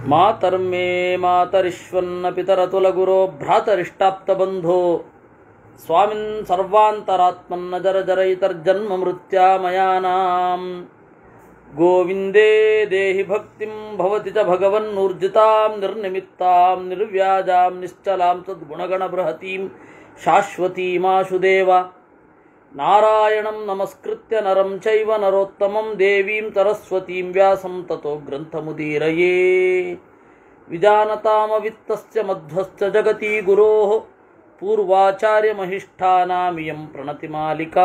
ಮಾತರ್ಮೇ ಮಾತರಿಶ್ವನ್ನ ಪಿತರತುಲಗುರೋ ಭ್ರಾತರಿಷ್ಟಾಪ್ತಬಂಧೋ ಸ್ವಾಮಿನ್ ಸರ್ವಾಂತರಾತ್ಮನ್ನ ಜರ ಜರಯಿತರ್ಜನ್ಮ ಮೃತ್ಯಾಮಯಾನಾಂ ಗೋವಿಂದೇ ದೇಹಿ ಭಕ್ತಿಂ ಭವತಿ ಚ ಭಗವನ್ನೂರ್ಜಿತಾಂ ನಿರ್ನಿಮಿತ್ತಾಂ ನಿರ್ವ್ಯಾಜಾಂ ನಿಶ್ಚಲಾಂ ತದ್ಗುಣಗಣಬೃಹತೀಂ ಶಾಶ್ವತೀಮಾಶುದೇವ ನಾರಾಯಣಂ ನಮಸ್ಕೃತ್ಯ ನರಂ ಚೈವ ನರೋತ್ತಮಂ ದೇವೀಂ ಸರಸ್ವತೀಂ ವ್ಯಾಸಂ ತತೋ ಗ್ರಂಥಮುದೀರಯೇ ವಿಜಾನತಾಮವಿತ್ತಸ್ಯ ಮಧ್ವಶ್ಚ ಜಗತಿ ಗುರೋಃ ಪೂರ್ವಾಚಾರ್ಯಮಹಿಷ್ಠಾನಾಮಿಯಂ ಪ್ರಣತಿಮಾಲಿಕಾ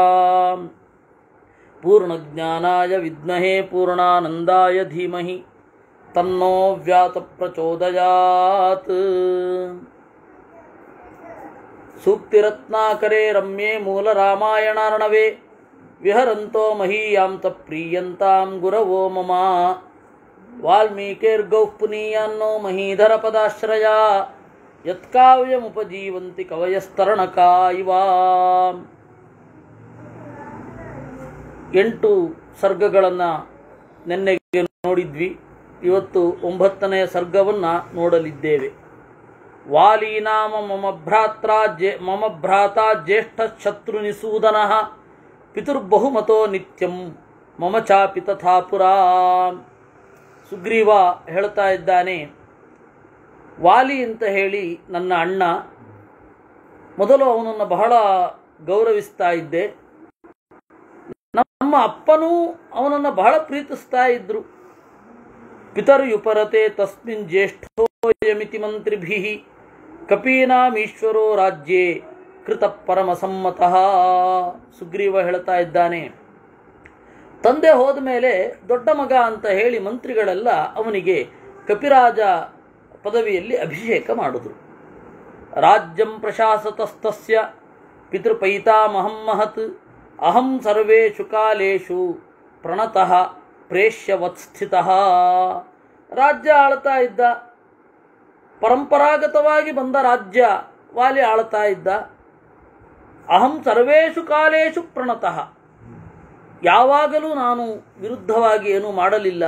ಪೂರ್ಣಜ್ಞಾನಾಯ ವಿದ್ಮಹೇ ಪೂರ್ಣಾನಂದಾಯ ಧೀಮಹಿ ತನ್ನೋ ವ್ಯಾತ ಪ್ರಚೋದಯಾತ್ ಸೂಕ್ತಿರತ್ನಾಕರೆ ರಮ್ಯೆ ಮೂಲ ರಾಮಾಯಣಾರ್ಣವೆ ವಿಹರಂತೋ ಮಹೀಯಾಂತ ಪ್ರೀಯಂತಾಂ ಗುರವೋ ಮಮ ವಾಲ್ಮೀಕಿರ್ಗೌಃ ಪುನೀಯಾನ್ನೋ ಮಹೀಧರ ಪದಾಶ್ರಯ ಯತ್ಕಾವ್ಯಮುಪಜೀವಂತಿ ಕವಯಸ್ತರಣಕಾ ಇವ ಎಂಟು ಸರ್ಗಗಳನ್ನು ನಿನ್ನೆಗೆ ನೋಡಿದ್ವಿ ಇವತ್ತು ಒಂಬತ್ತನೆಯ ಸರ್ಗವನ್ನು ನೋಡಲಿದ್ದೇವೆ ವಾಲೀನಾಮ ಮಮ ಭ್ರಾತ್ರ ಜೇ ಮಮ ಭ್ರಾತ ಜ್ಯೇಷ್ಠ ಶತ್ರು ನಿಸೂದನ ಪಿತುರ್ಬಹುಮತೋ ನಿತ್ಯಂ ಮಮ ಚಾಪಿ ತಥಾ ಪುರಾ ಸುಗ್ರೀವ ಹೇಳ್ತಾ ಇದ್ದಾನೆ ವಾಲಿ ಅಂತ ಹೇಳಿ ನನ್ನ ಅಣ್ಣ ಮೊದಲು ಅವನನ್ನು ಬಹಳ ಗೌರವಿಸ್ತಾ ಇದ್ದೆ ನಮ್ಮ ಅಪ್ಪನೂ ಅವನನ್ನು ಬಹಳ ಪ್ರೀತಿಸ್ತಾ ಇದ್ರು ಪಿತರ್ಯುಪರತೆ ತಸ್ಮಿನ್ ಜ್ಯೇಷ್ಠೋಯಮಿತಿ ಮಂತ್ರಿಭಿ ಕಪೀನಾಮೀಶ್ವರೋ ರಾಜ್ಯೇ ಕೃತ ಪರಮಸಮ್ಮತಃ ಸುಗ್ರೀವ ಹೇಳ್ತಾ ಇದ್ದಾನೆ ತಂದೆ ಹೋದ ಮೇಲೆ ದೊಡ್ಡ ಮಗ ಅಂತ ಹೇಳಿ ಮಂತ್ರಿಗಳೆಲ್ಲ ಅವನಿಗೆ ಕಪಿರಾಜ ಪದವಿಯಲ್ಲಿ ಅಭಿಷೇಕ ಮಾಡಿದ್ರು ರಾಜ್ಯಂ ಪ್ರಶಾಸತಸ್ತಸ್ಯ ಪಿತೃಪೈತಾಮಹಂ ಮಹತ್ ಅಹಂ ಸರ್ವೇಷು ಕಾಲೇಶು ಪ್ರಣತಃ ಪ್ರೇಷ್ಯವತ್ಸ್ಥಿತಃ ರಾಜ್ಯ ಆಳ್ತಾ ಇದ್ದ ಪರಂಪರಾಗತವಾಗಿ ಬಂದ ರಾಜ್ಯ ವಾಲಿ ಆಳ್ತಾ ಇದ್ದ ಅಹಂ ಸರ್ವೇಷು ಕಾಲೇಶು ಪ್ರಣತಃ ಯಾವಾಗಲೂ ನಾನು ವಿರುದ್ಧವಾಗಿ ಏನೂ ಮಾಡಲಿಲ್ಲ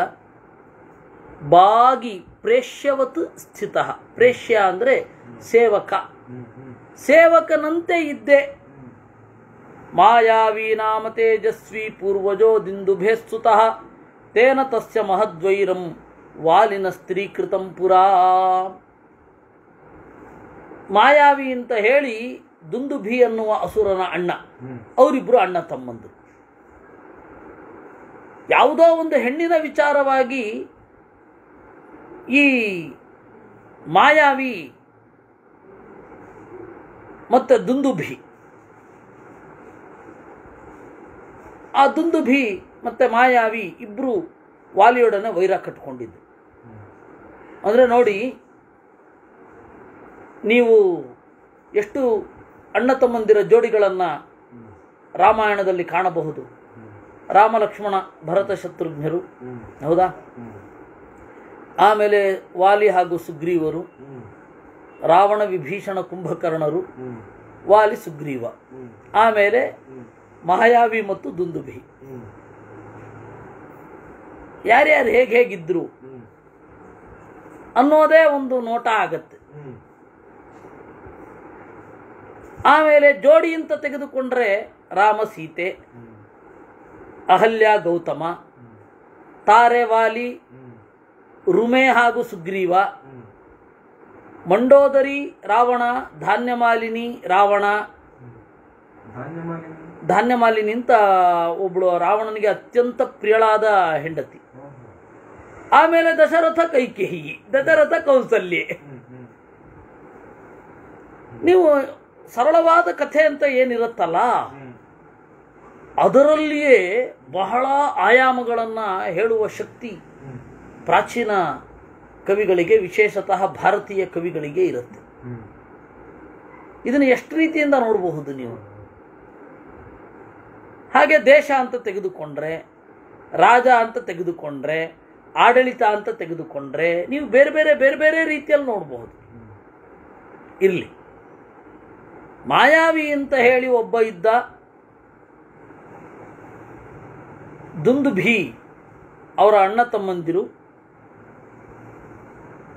ಬಾಗಿ ಪ್ರೇಷ್ಯವತ್ ಸ್ಥಿತ ಪ್ರೇಷ್ಯ ಅಂದರೆ ಸೇವಕ ಸೇವಕನಂತೆ ಇದ್ದೆ ಮಾಯಾವಿ ನಾಮ ತೇಜಸ್ವಿ ಪೂರ್ವಜೋ ದಿಂದುಭೇಸ್ತುತಃ ತೇನ ತಸ್ಯ ಮಹದ್ವೈರಂ ವಾಲಿನ ಸ್ತ್ರೀಕೃತಂ ಪುರಾ ಮಾಯಾವಿ ಅಂತ ಹೇಳಿ ದುಂದುಭಿ ಅನ್ನುವ ಅಸುರನ ಅಣ್ಣ ಅವರಿಬ್ಬರು ಅಣ್ಣ ತಮ್ಮಂದರು ಯಾವುದೋ ಒಂದು ಹೆಣ್ಣಿನ ವಿಚಾರವಾಗಿ ಈ ಮಾಯಾವಿ ಮತ್ತು ದುಂದುಭಿ ಆ ದುಂದುಭಿ ಮತ್ತು ಮಾಯಾವಿ ಇಬ್ಬರು ವಾಲಿಯೊಡನೆ ವೈರ ಕಟ್ಕೊಂಡಿದ್ದು ಅಂದರೆ ನೋಡಿ ನೀವು ಎಷ್ಟು ಅಣ್ಣ ತಮ್ಮಂದಿರ ಜೋಡಿಗಳನ್ನು ರಾಮಾಯಣದಲ್ಲಿ ಕಾಣಬಹುದು ರಾಮ ಲಕ್ಷ್ಮಣ ಭರತ ಶತ್ರುಘ್ನರು ಹೌದಾ ಆಮೇಲೆ ವಾಲಿ ಹಾಗೂ ಸುಗ್ರೀವರು ರಾವಣ ವಿಭೀಷಣ ಕುಂಭಕರ್ಣರು ವಾಲಿ ಸುಗ್ರೀವ ಆಮೇಲೆ ಮಹಾಯಾವಿ ಮತ್ತು ದುಂದುಭಿ ಯಾರ್ಯಾರು ಹೇಗೆ ಹೇಗಿದ್ರು ಅನ್ನೋದೇ ಒಂದು ನೋಟ ಆಗತ್ತೆ ಆಮೇಲೆ ಜೋಡಿ ಅಂತ ತೆಗೆದುಕೊಂಡ್ರೆ ರಾಮ ಸೀತೆ ಅಹಲ್ಯ ಗೌತಮ ತಾರೆ ವಾಲಿ ರುಮೆ ಹಾಗೂ ಸುಗ್ರೀವ ಮಂಡೋದರಿ ರಾವಣ ಧಾನ್ಯಮಾಲಿನಿ ರಾವಣ ಧಾನ್ಯಮಾಲಿನಿ ಅಂತ ಒಬ್ಬಳು ರಾವಣನಿಗೆ ಅತ್ಯಂತ ಪ್ರಿಯಳಾದ ಹೆಂಡತಿ ಆಮೇಲೆ ದಶರಥ ಕೈಕೇಯಿ ದಶರಥ ಕೌಸಲ್ಯೆ ನೀವು ಸರಳವಾದ ಕಥೆ ಅಂತ ಏನಿರುತ್ತಲ್ಲ ಅದರಲ್ಲಿಯೇ ಬಹಳ ಆಯಾಮಗಳನ್ನು ಹೇಳುವ ಶಕ್ತಿ ಪ್ರಾಚೀನ ಕವಿಗಳಿಗೆ ವಿಶೇಷತಃ ಭಾರತೀಯ ಕವಿಗಳಿಗೆ ಇರುತ್ತೆ ಇದನ್ನು ಎಷ್ಟು ರೀತಿಯಿಂದ ನೋಡಬಹುದು ನೀವು ಹಾಗೆ ದೇಶ ಅಂತ ತೆಗೆದುಕೊಂಡ್ರೆ ರಾಜ ಅಂತ ತೆಗೆದುಕೊಂಡ್ರೆ ಆಡಳಿತ ಅಂತ ತೆಗೆದುಕೊಂಡ್ರೆ ನೀವು ಬೇರೆ ಬೇರೆ ಬೇರೆ ಬೇರೆ ರೀತಿಯಲ್ಲಿ ನೋಡಬಹುದು ಇರಲಿ ಮಾಯಾವಿ ಅಂತ ಹೇಳಿ ಒಬ್ಬ ಇದ್ದ ದುಂದುಭಿ ಅವರ ಅಣ್ಣ ತಮ್ಮಂದಿರು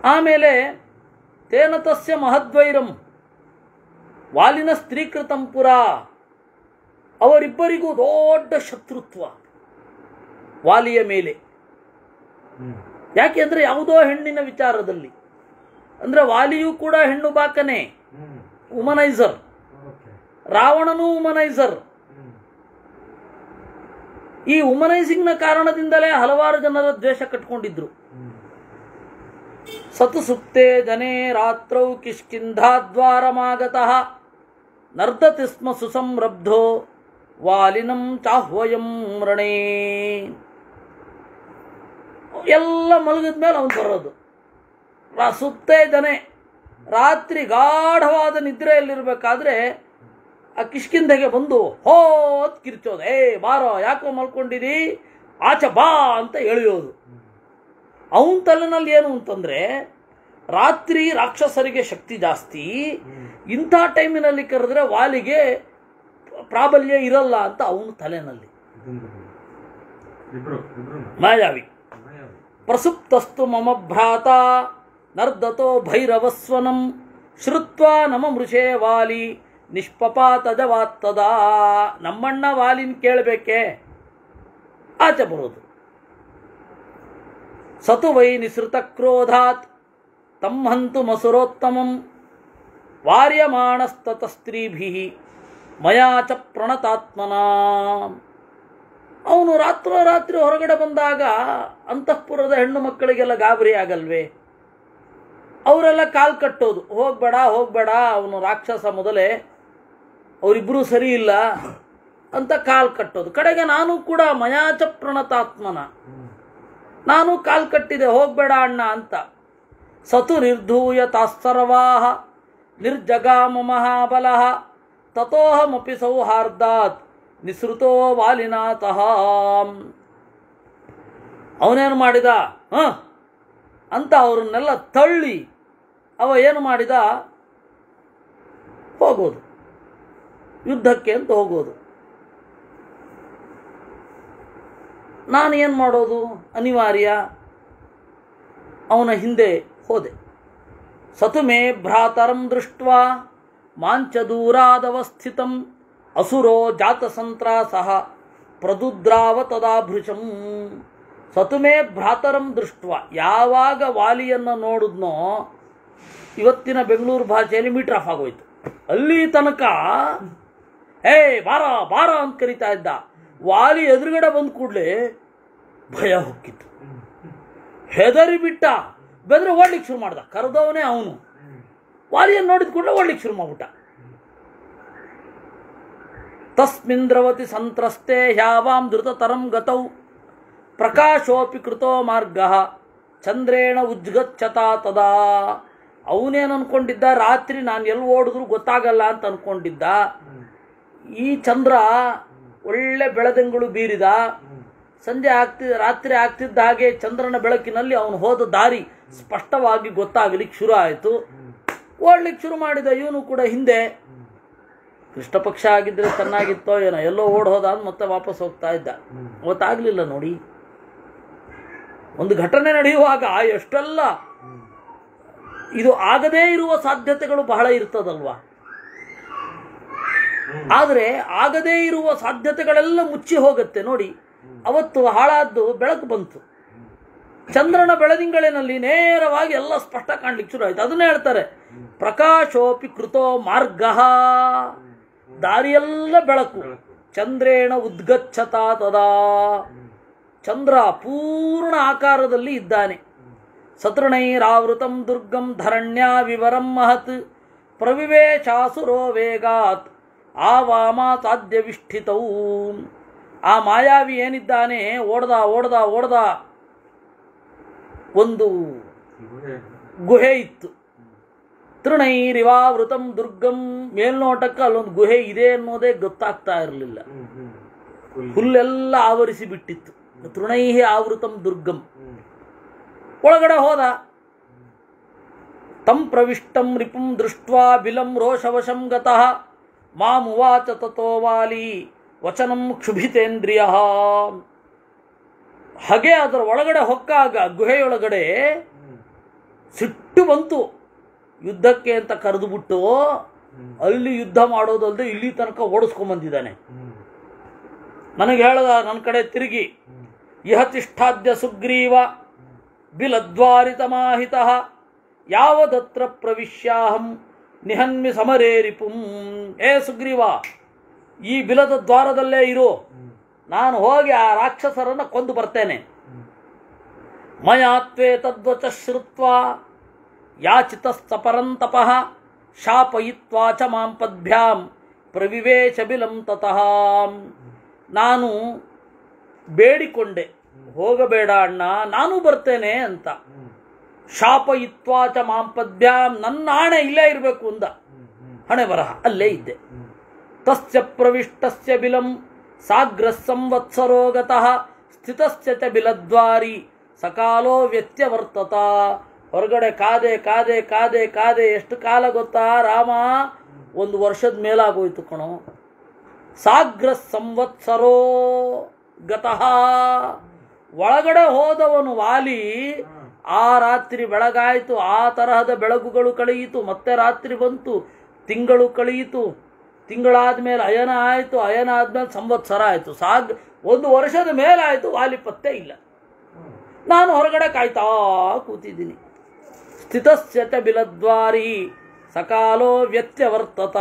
ಆಮೇಲೆ ತೇನ ತಸ್ಯ ಮಹದ್ವೈರಂ ವಾಲಿನ ಸ್ತ್ರೀಕೃತಂ ಪುರ ಅವರಿಬ್ಬರಿಗೂ ದೊಡ್ಡ ಶತ್ರುತ್ವ ವಾಲಿಯ ಮೇಲೆ ಹ್ಮ್ ಯಾಕೆಂದ್ರೆ ಯಾವುದೋ ಹೆಣ್ಣಿನ ವಿಚಾರದಲ್ಲಿ ಅಂದ್ರೆ ವಾಲಿಯೂ ಕೂಡ ಹೆಣ್ಣು ಬಾಕನೆ ಹ್ಮ್ ಉಮನೈಸರ್ ಓಕೆ ರಾವಣನೂ ಉಮನೈಸರ್ ಹ್ಮ್ ಈ ಉಮನೈಸಿಂಗ್ನ ಕಾರಣದಿಂದಲೇ ಹಲವಾರು ಜನರ ದ್ವೇಷ ಕಟ್ಕೊಂಡಿದ್ರು ಹ್ಮ್ ಸತು ಸುಪ್ತೆ ಜನೇ ರಾತ್ರೌ ಕಿಷ್ಕಿಂಧಾದ್ವಾರಮಾಗತಃ ನರ್ದತಿ ಸ್ಮ ಸುಸಂರಬ್ಧೋ ವಾಲಿನಂ ಚಾಹ್ವಯಂ ಮೃಣೇ ಎಲ್ಲ ಮಲಗಿದ ಮೇಲೆ ಅವನು ಬರೋದು ರಾ- ಸುತ್ತೇ ಜನೆ ರಾತ್ರಿ ಗಾಢವಾದ ನಿದ್ರೆಯಲ್ಲಿರ್ಬೇಕಾದ್ರೆ ಆ ಕಿಷ್ಕಿಂಧೆಗೆ ಬಂದು ಹೋತ್ ಕಿರ್ಚೋದು ಏ ಬಾರೋ ಯಾಕೋ ಮಲ್ಕೊಂಡಿದಿ ಆಚೆ ಬಾ ಅಂತ ಎಳೆಯೋದು ಅವನ ತಲೆನಲ್ಲಿ ಏನು ಅಂತಂದ್ರೆ ರಾತ್ರಿ ರಾಕ್ಷಸರಿಗೆ ಶಕ್ತಿ ಜಾಸ್ತಿ ಇಂಥ ಟೈಮಿನಲ್ಲಿ ಕರೆದ್ರೆ ವಾಲಿಗೆ ಪ್ರಾಬಲ್ಯ ಇರಲ್ಲ ಅಂತ ಅವನ ತಲೆನಲ್ಲಿ ಇದೊಂದು ಇಬ್ರು ಇಬ್ರು ಮಾಯಾವಿ ಪ್ರಸುಪ್ತಸ್ತು ಮಮ ಭ್ರಾತ ನರ್ದತೋ ಭೈರವಸ್ವನಂ ಶ್ರುತ್ವಾ ನಮ ಮೃಷೇ ವಾಲಿ ನಿಷ್ಪಪಾತಜವಾತ್ತದ ನಮ್ಮಣ್ಣ ವಾಲಿನ್ ಕೇಳಬೇಕೆ ಆಚೆ ಬರೋದು ಸತು ವೈ ನಿಸೃತ ಕ್ರೋಧಾತ್ ತಮ್ಮಂತು ಮಸುರೋತ್ತಮಂ ವಾರ್ಯಮಾಣಸ್ತತ ಸ್ತ್ರೀಭಿ ಮಯಾ ಚ ಪ್ರಣತಾತ್ಮನ ಅವನು ರಾತ್ರೋರಾತ್ರಿ ಹೊರಗಡೆ ಬಂದಾಗ ಅಂತಃಪುರದ ಹೆಣ್ಣು ಮಕ್ಕಳಿಗೆಲ್ಲ ಗಾಬರಿ ಆಗಲ್ವೇ ಅವರೆಲ್ಲ ಕಾಲ್ ಕಟ್ಟೋದು ಹೋಗ್ಬೇಡ ಹೋಗ್ಬೇಡ ಅವನು ರಾಕ್ಷಸ ಮೊದಲೇ ಅವರಿಬ್ಬರೂ ಸರಿ ಇಲ್ಲ ಅಂತ ಕಾಲ್ ಕಟ್ಟೋದು ಕಡೆಗೆ ನಾನು ಕೂಡ ಮಯಾಚ ಪ್ರಣತಾತ್ಮನ ನಾನು ಕಾಲ್ ಕಟ್ಟಿದೆ ಹೋಗ್ಬೇಡ ಅಣ್ಣ ಅಂತ ಸತು ನಿರ್ಧೂಯ ತಾಸ್ತರವಾಹ ನಿರ್ಜಗಾಮ ಮಹಾಬಲ ತಥೋಹಮಪಿ ಸೌಹಾರ್ದಾತ್ ನಿಸೃತೋ ವಾಲಿನಾತಃ ಅವನೇನು ಮಾಡಿದ ಹ ಅಂತ ಅವ್ರನ್ನೆಲ್ಲ ತಳ್ಳಿ ಅವ ಏನು ಮಾಡಿದ ಹೋಗೋದು ಯುದ್ಧಕ್ಕೆ ಅಂತ ಹೋಗೋದು ನಾನು ಏನು ಮಾಡೋದು ಅನಿವಾರ್ಯ ಅವನ ಹಿಂದೆ ಹೋದೆ ಸತು ಮೇ ಭ್ರಾತರಂ ದೃಷ್ಟ ಮಾಂಚ ದೂರಾದವಸ್ಥಿತಂ ಅಸುರೋ ಜಾತಸಂತ್ರಾಸಃ ಪ್ರದುದ್ರಾವ ತದಾಭೃಶಂ ಸತು ಮೇ ಭ್ರಾತರಂ ದೃಷ್ಟ ಯಾವಾಗ ವಾಲಿಯನ್ನು ನೋಡಿದ್ನೋ ಇವತ್ತಿನ ಬೆಂಗಳೂರು ಭಾಷೆಯಲ್ಲಿ ಮೀಟರ್ ಆಫ್ ಆಗೋಯ್ತು ಅಲ್ಲಿ ತನಕ ಹೇ ಬಾರ ಬಾರ ಅಂತ ಕರಿತಾ ಇದ್ದ ವಾಲಿ ಎದುರುಗಡೆ ಬಂದ ಕೂಡಲೇ ಭಯ ಹೊಕ್ಕಿತ್ತು ಹೆದರಿ ಬಿಟ್ಟ ಬೆದ್ರೆ ಓಡ್ಲಿಕ್ಕೆ ಶುರು ಮಾಡ್ದ ಕರೆದವನೇ ಅವನು ವಾಲಿಯನ್ನು ನೋಡಿದ ಕೂಡಲೇ ಓಡ್ಲಿಕ್ಕೆ ಶುರು ಮಾಡ್ಬಿಟ್ಟ ತಸ್ಮಿನ್ ದ್ರವತಿ ಸಂತ್ರಸ್ತೆ ಹ್ಯಾವಾಂ ಧೃತತರಂ ಗತೌ ಪ್ರಕಾಶೋಪಿ ಕೃತೋ ಮಾರ್ಗ ಚಂದ್ರೇಣ ಉಜ್ಗಚ್ಚತಾ ತದಾ ಅವನೇನು ಅನ್ಕೊಂಡಿದ್ದ ರಾತ್ರಿ ನಾನು ಎಲ್ಲಿ ಓಡಿದ್ರು ಗೊತ್ತಾಗಲ್ಲ ಅಂತ ಅನ್ಕೊಂಡಿದ್ದ ಈ ಚಂದ್ರ ಒಳ್ಳೆ ಬೆಳದಿಂಗಳು ಬೀರಿದ ಸಂಜೆ ಆಗ್ತಿ ರಾತ್ರಿ ಆಗ್ತಿದ್ದ ಹಾಗೆ ಚಂದ್ರನ ಬೆಳಕಿನಲ್ಲಿ ಅವನು ಹೋದ ದಾರಿ ಸ್ಪಷ್ಟವಾಗಿ ಗೊತ್ತಾಗಲಿಕ್ಕೆ ಶುರು ಆಯಿತು ಓಡ್ಲಿಕ್ಕೆ ಶುರು ಮಾಡಿದ ಇವನು ಕೂಡ ಹಿಂದೆ ಕೃಷ್ಣ ಪಕ್ಷ ಆಗಿದ್ರೆ ಚೆನ್ನಾಗಿತ್ತೋ ಏನೋ ಎಲ್ಲೋ ಓಡ್ ಹೋದ ಅಂದ್ ಮತ್ತೆ ವಾಪಸ್ ಹೋಗ್ತಾ ಇದ್ದ ಅವತ್ತಾಗ್ಲಿಲ್ಲ ನೋಡಿ ಒಂದು ಘಟನೆ ನಡೆಯುವಾಗ ಎಷ್ಟೆಲ್ಲ ಇದು ಆಗದೇ ಇರುವ ಸಾಧ್ಯತೆಗಳು ಬಹಳ ಇರ್ತದಲ್ವಾ ಆದರೆ ಆಗದೇ ಇರುವ ಸಾಧ್ಯತೆಗಳೆಲ್ಲ ಮುಚ್ಚಿ ಹೋಗುತ್ತೆ ನೋಡಿ ಅವತ್ತು ಹಾಳಾದ್ದು ಬೆಳಕು ಬಂತು ಚಂದ್ರನ ಬೆಳದಿಂಗಳಿನಲ್ಲಿ ನೇರವಾಗಿ ಎಲ್ಲ ಸ್ಪಷ್ಟ ಕಾಣ್ಲಿಕ್ಕೆ ಶುರು ಆಯ್ತು ಅದನ್ನೇ ಹೇಳ್ತಾರೆ ಪ್ರಕಾಶೋಪಿ ಕೃತೋ ಮಾರ್ಗ ದಾರಿಯೆಲ್ಲ ಬೆಳಕು ಚಂದ್ರೇಣ ಉದ್ಗಚ್ಚತಾ ತದಾ ಚಂದ್ರ ಪೂರ್ಣ ಆಕಾರದಲ್ಲಿ ಇದ್ದಾನೆ ಸತೃಣೈರಾವೃತಂ ದುರ್ಗಂ ಧರಣ್ಯಾ ವಿವರಂ ಮಹತ್ ಪ್ರವಿವೇಶಾಸುರೋ ವೇಗಾತ್ ಆವಾಮಾತಾದ್ಯ ವಿಷ್ಠಿತೌ ಆ ಮಾಯಾವಿ ಏನಿದ್ದಾನೆ ಓಡ್ದ ಓಡ್ದ ಓಡ್ದ ಒಂದು ಗುಹೆ ಇತ್ತು ತೃಣೈರಿವಾವೃತಂ ದುರ್ಗಂ ಮೇಲ್ನೋಟಕ್ಕೆ ಅಲ್ಲೊಂದು ಗುಹೆ ಇದೆ ಅನ್ನೋದೇ ಗೊತ್ತಾಗ್ತಾ ಇರಲಿಲ್ಲ ಹುಲ್ಲೆಲ್ಲ ಆವರಿಸಿ ಬಿಟ್ಟಿತ್ತು ತೃಣೈ ಆವೃತಂ ದುರ್ಗಂ ಒಳಗಡೆ ಹೋದ ತಂ ಪ್ರವಿಷ್ಟಂ ರಿಪುಂ ದೃಷ್ಟ್ವಾ ಬಿಲಂ ರೋಷವಶಂ ಗತಃ ಮಾಮುವಾಚ ತಥೋ ವಾಲಿ ವಚನಂ ಕ್ಷುಭಿತೇಂದ್ರಿಯ ಹಾಗೆ ಅದರ ಒಳಗಡೆ ಹೊಕ್ಕಾಗ ಗುಹೆಯೊಳಗಡೆ ಸಿಟ್ಟು ಬಂತು ಯುದ್ಧಕ್ಕೆ ಅಂತ ಕರೆದುಬಿಟ್ಟು ಅಲ್ಲಿ ಯುದ್ಧ ಮಾಡೋದಲ್ಲದೆ ಇಲ್ಲಿ ತನಕ ಓಡಿಸ್ಕೊಂಬಂದಿದ್ದಾನೆ ನನಗೆ ಹೇಳ್ದ ನನ್ನ ಕಡೆ ತಿರುಗಿ ಇಹ ತಿಷ್ಠಾದ್ಯ ಸುಗ್ರೀವ ಬಿಲದ್ವಾರಿತಮಾಹಿತ ಯಾವದತ್ರ ಪ್ರವಿಶ್ಯಾಹಂ ನಿಹನ್ಮಿ ಸಮರೇ ರಿಪುಂ ಏ ಸುಗ್ರೀವ ಈ ಬಿಲದ ದ್ವಾರದಲ್ಲೇ ಇರು ನಾನು ಹೋಗಿ ಆ ರಾಕ್ಷಸರನ್ನು ಕೊಂದು ಬರ್ತೇನೆ ಮಯಾತ್ವೇ ತದ್ವಚ ಶ್ರುತ್ವಾ ಯಾಚಿತಸ್ತಪರಂತಪಃ ಶಾಪಯಿತ್ವಾ ಚ ಮಾಂ ಪದ್ಭ್ಯಾಂ ಪ್ರವಿವೇಶ ಬಿಲಂ ತತಃ ನಾನು ಬೇಡಿಕೊಂಡೆ ಹೋಗಬೇಡ ಅಣ್ಣ ನಾನು ಬರ್ತೇನೆ ಅಂತ ಶಾಪಯಿತ್ವಾ ಚ ಮಾಂ ಪದ್ಭ್ಯಾಂ ನನ್ನ ಆಣೆ ಇಲ್ಲೇ ಇರಬೇಕು ಅಂದ ಹಣೆ ಬರಹ ಅಲ್ಲೇ ಇದ್ದೆ ತಸ್ಯ ಪ್ರವಿಷ್ಟಸ್ಯ ಬಿಲಂ ಸಾಗ್ರ ಸಂವತ್ಸರೋ ಗತಃ ಸ್ಥಿತಸ್ಯ ಚ ಬಿಲದ್ವಾರಿ ಸಕಾಲೋ ವ್ಯತ್ಯವರ್ತತ ಹೊರಗಡೆ ಕಾದೆ ಕಾದೆ ಕಾದೆ ಕಾದೆ ಎಷ್ಟು ಕಾಲ ಗೊತ್ತಾ ರಾಮ ಒಂದು ವರ್ಷದ ಮೇಲಾಗೋಯ್ತು ಕಣೋ ಸಾಗ್ರ ಸಂವತ್ಸರೋ ಗತಃ ಒಳಗಡೆ ಹೋದವನು ವಾಲಿ ಆ ರಾತ್ರಿ ಬೆಳಗಾಯಿತು ಆ ತರಹದ ಬೆಳಗುಗಳು ಕಳೆಯಿತು ಮತ್ತೆ ರಾತ್ರಿ ಬಂತು ತಿಂಗಳು ಕಳೆಯಿತು ತಿಂಗಳಾದ ಮೇಲೆ ಅಯನ ಆಯಿತು ಅಯನ ಆದ್ಮೇಲೆ ಸಂವತ್ಸರ ಆಯಿತು ಸಾಗ್ ಒಂದು ವರ್ಷದ ಮೇಲಾಯಿತು ವಾಲಿ ಪತ್ತೆ ಇಲ್ಲ ನಾನು ಹೊರಗಡೆ ಕಾಯ್ತಾ ಕೂತಿದ್ದೀನಿ ಸ್ಥಿತಸ್ಯ ಚ ಬಿಲದ್ವಾರಿ ಸಕಾಲೋ ವ್ಯತ್ಯವರ್ತತ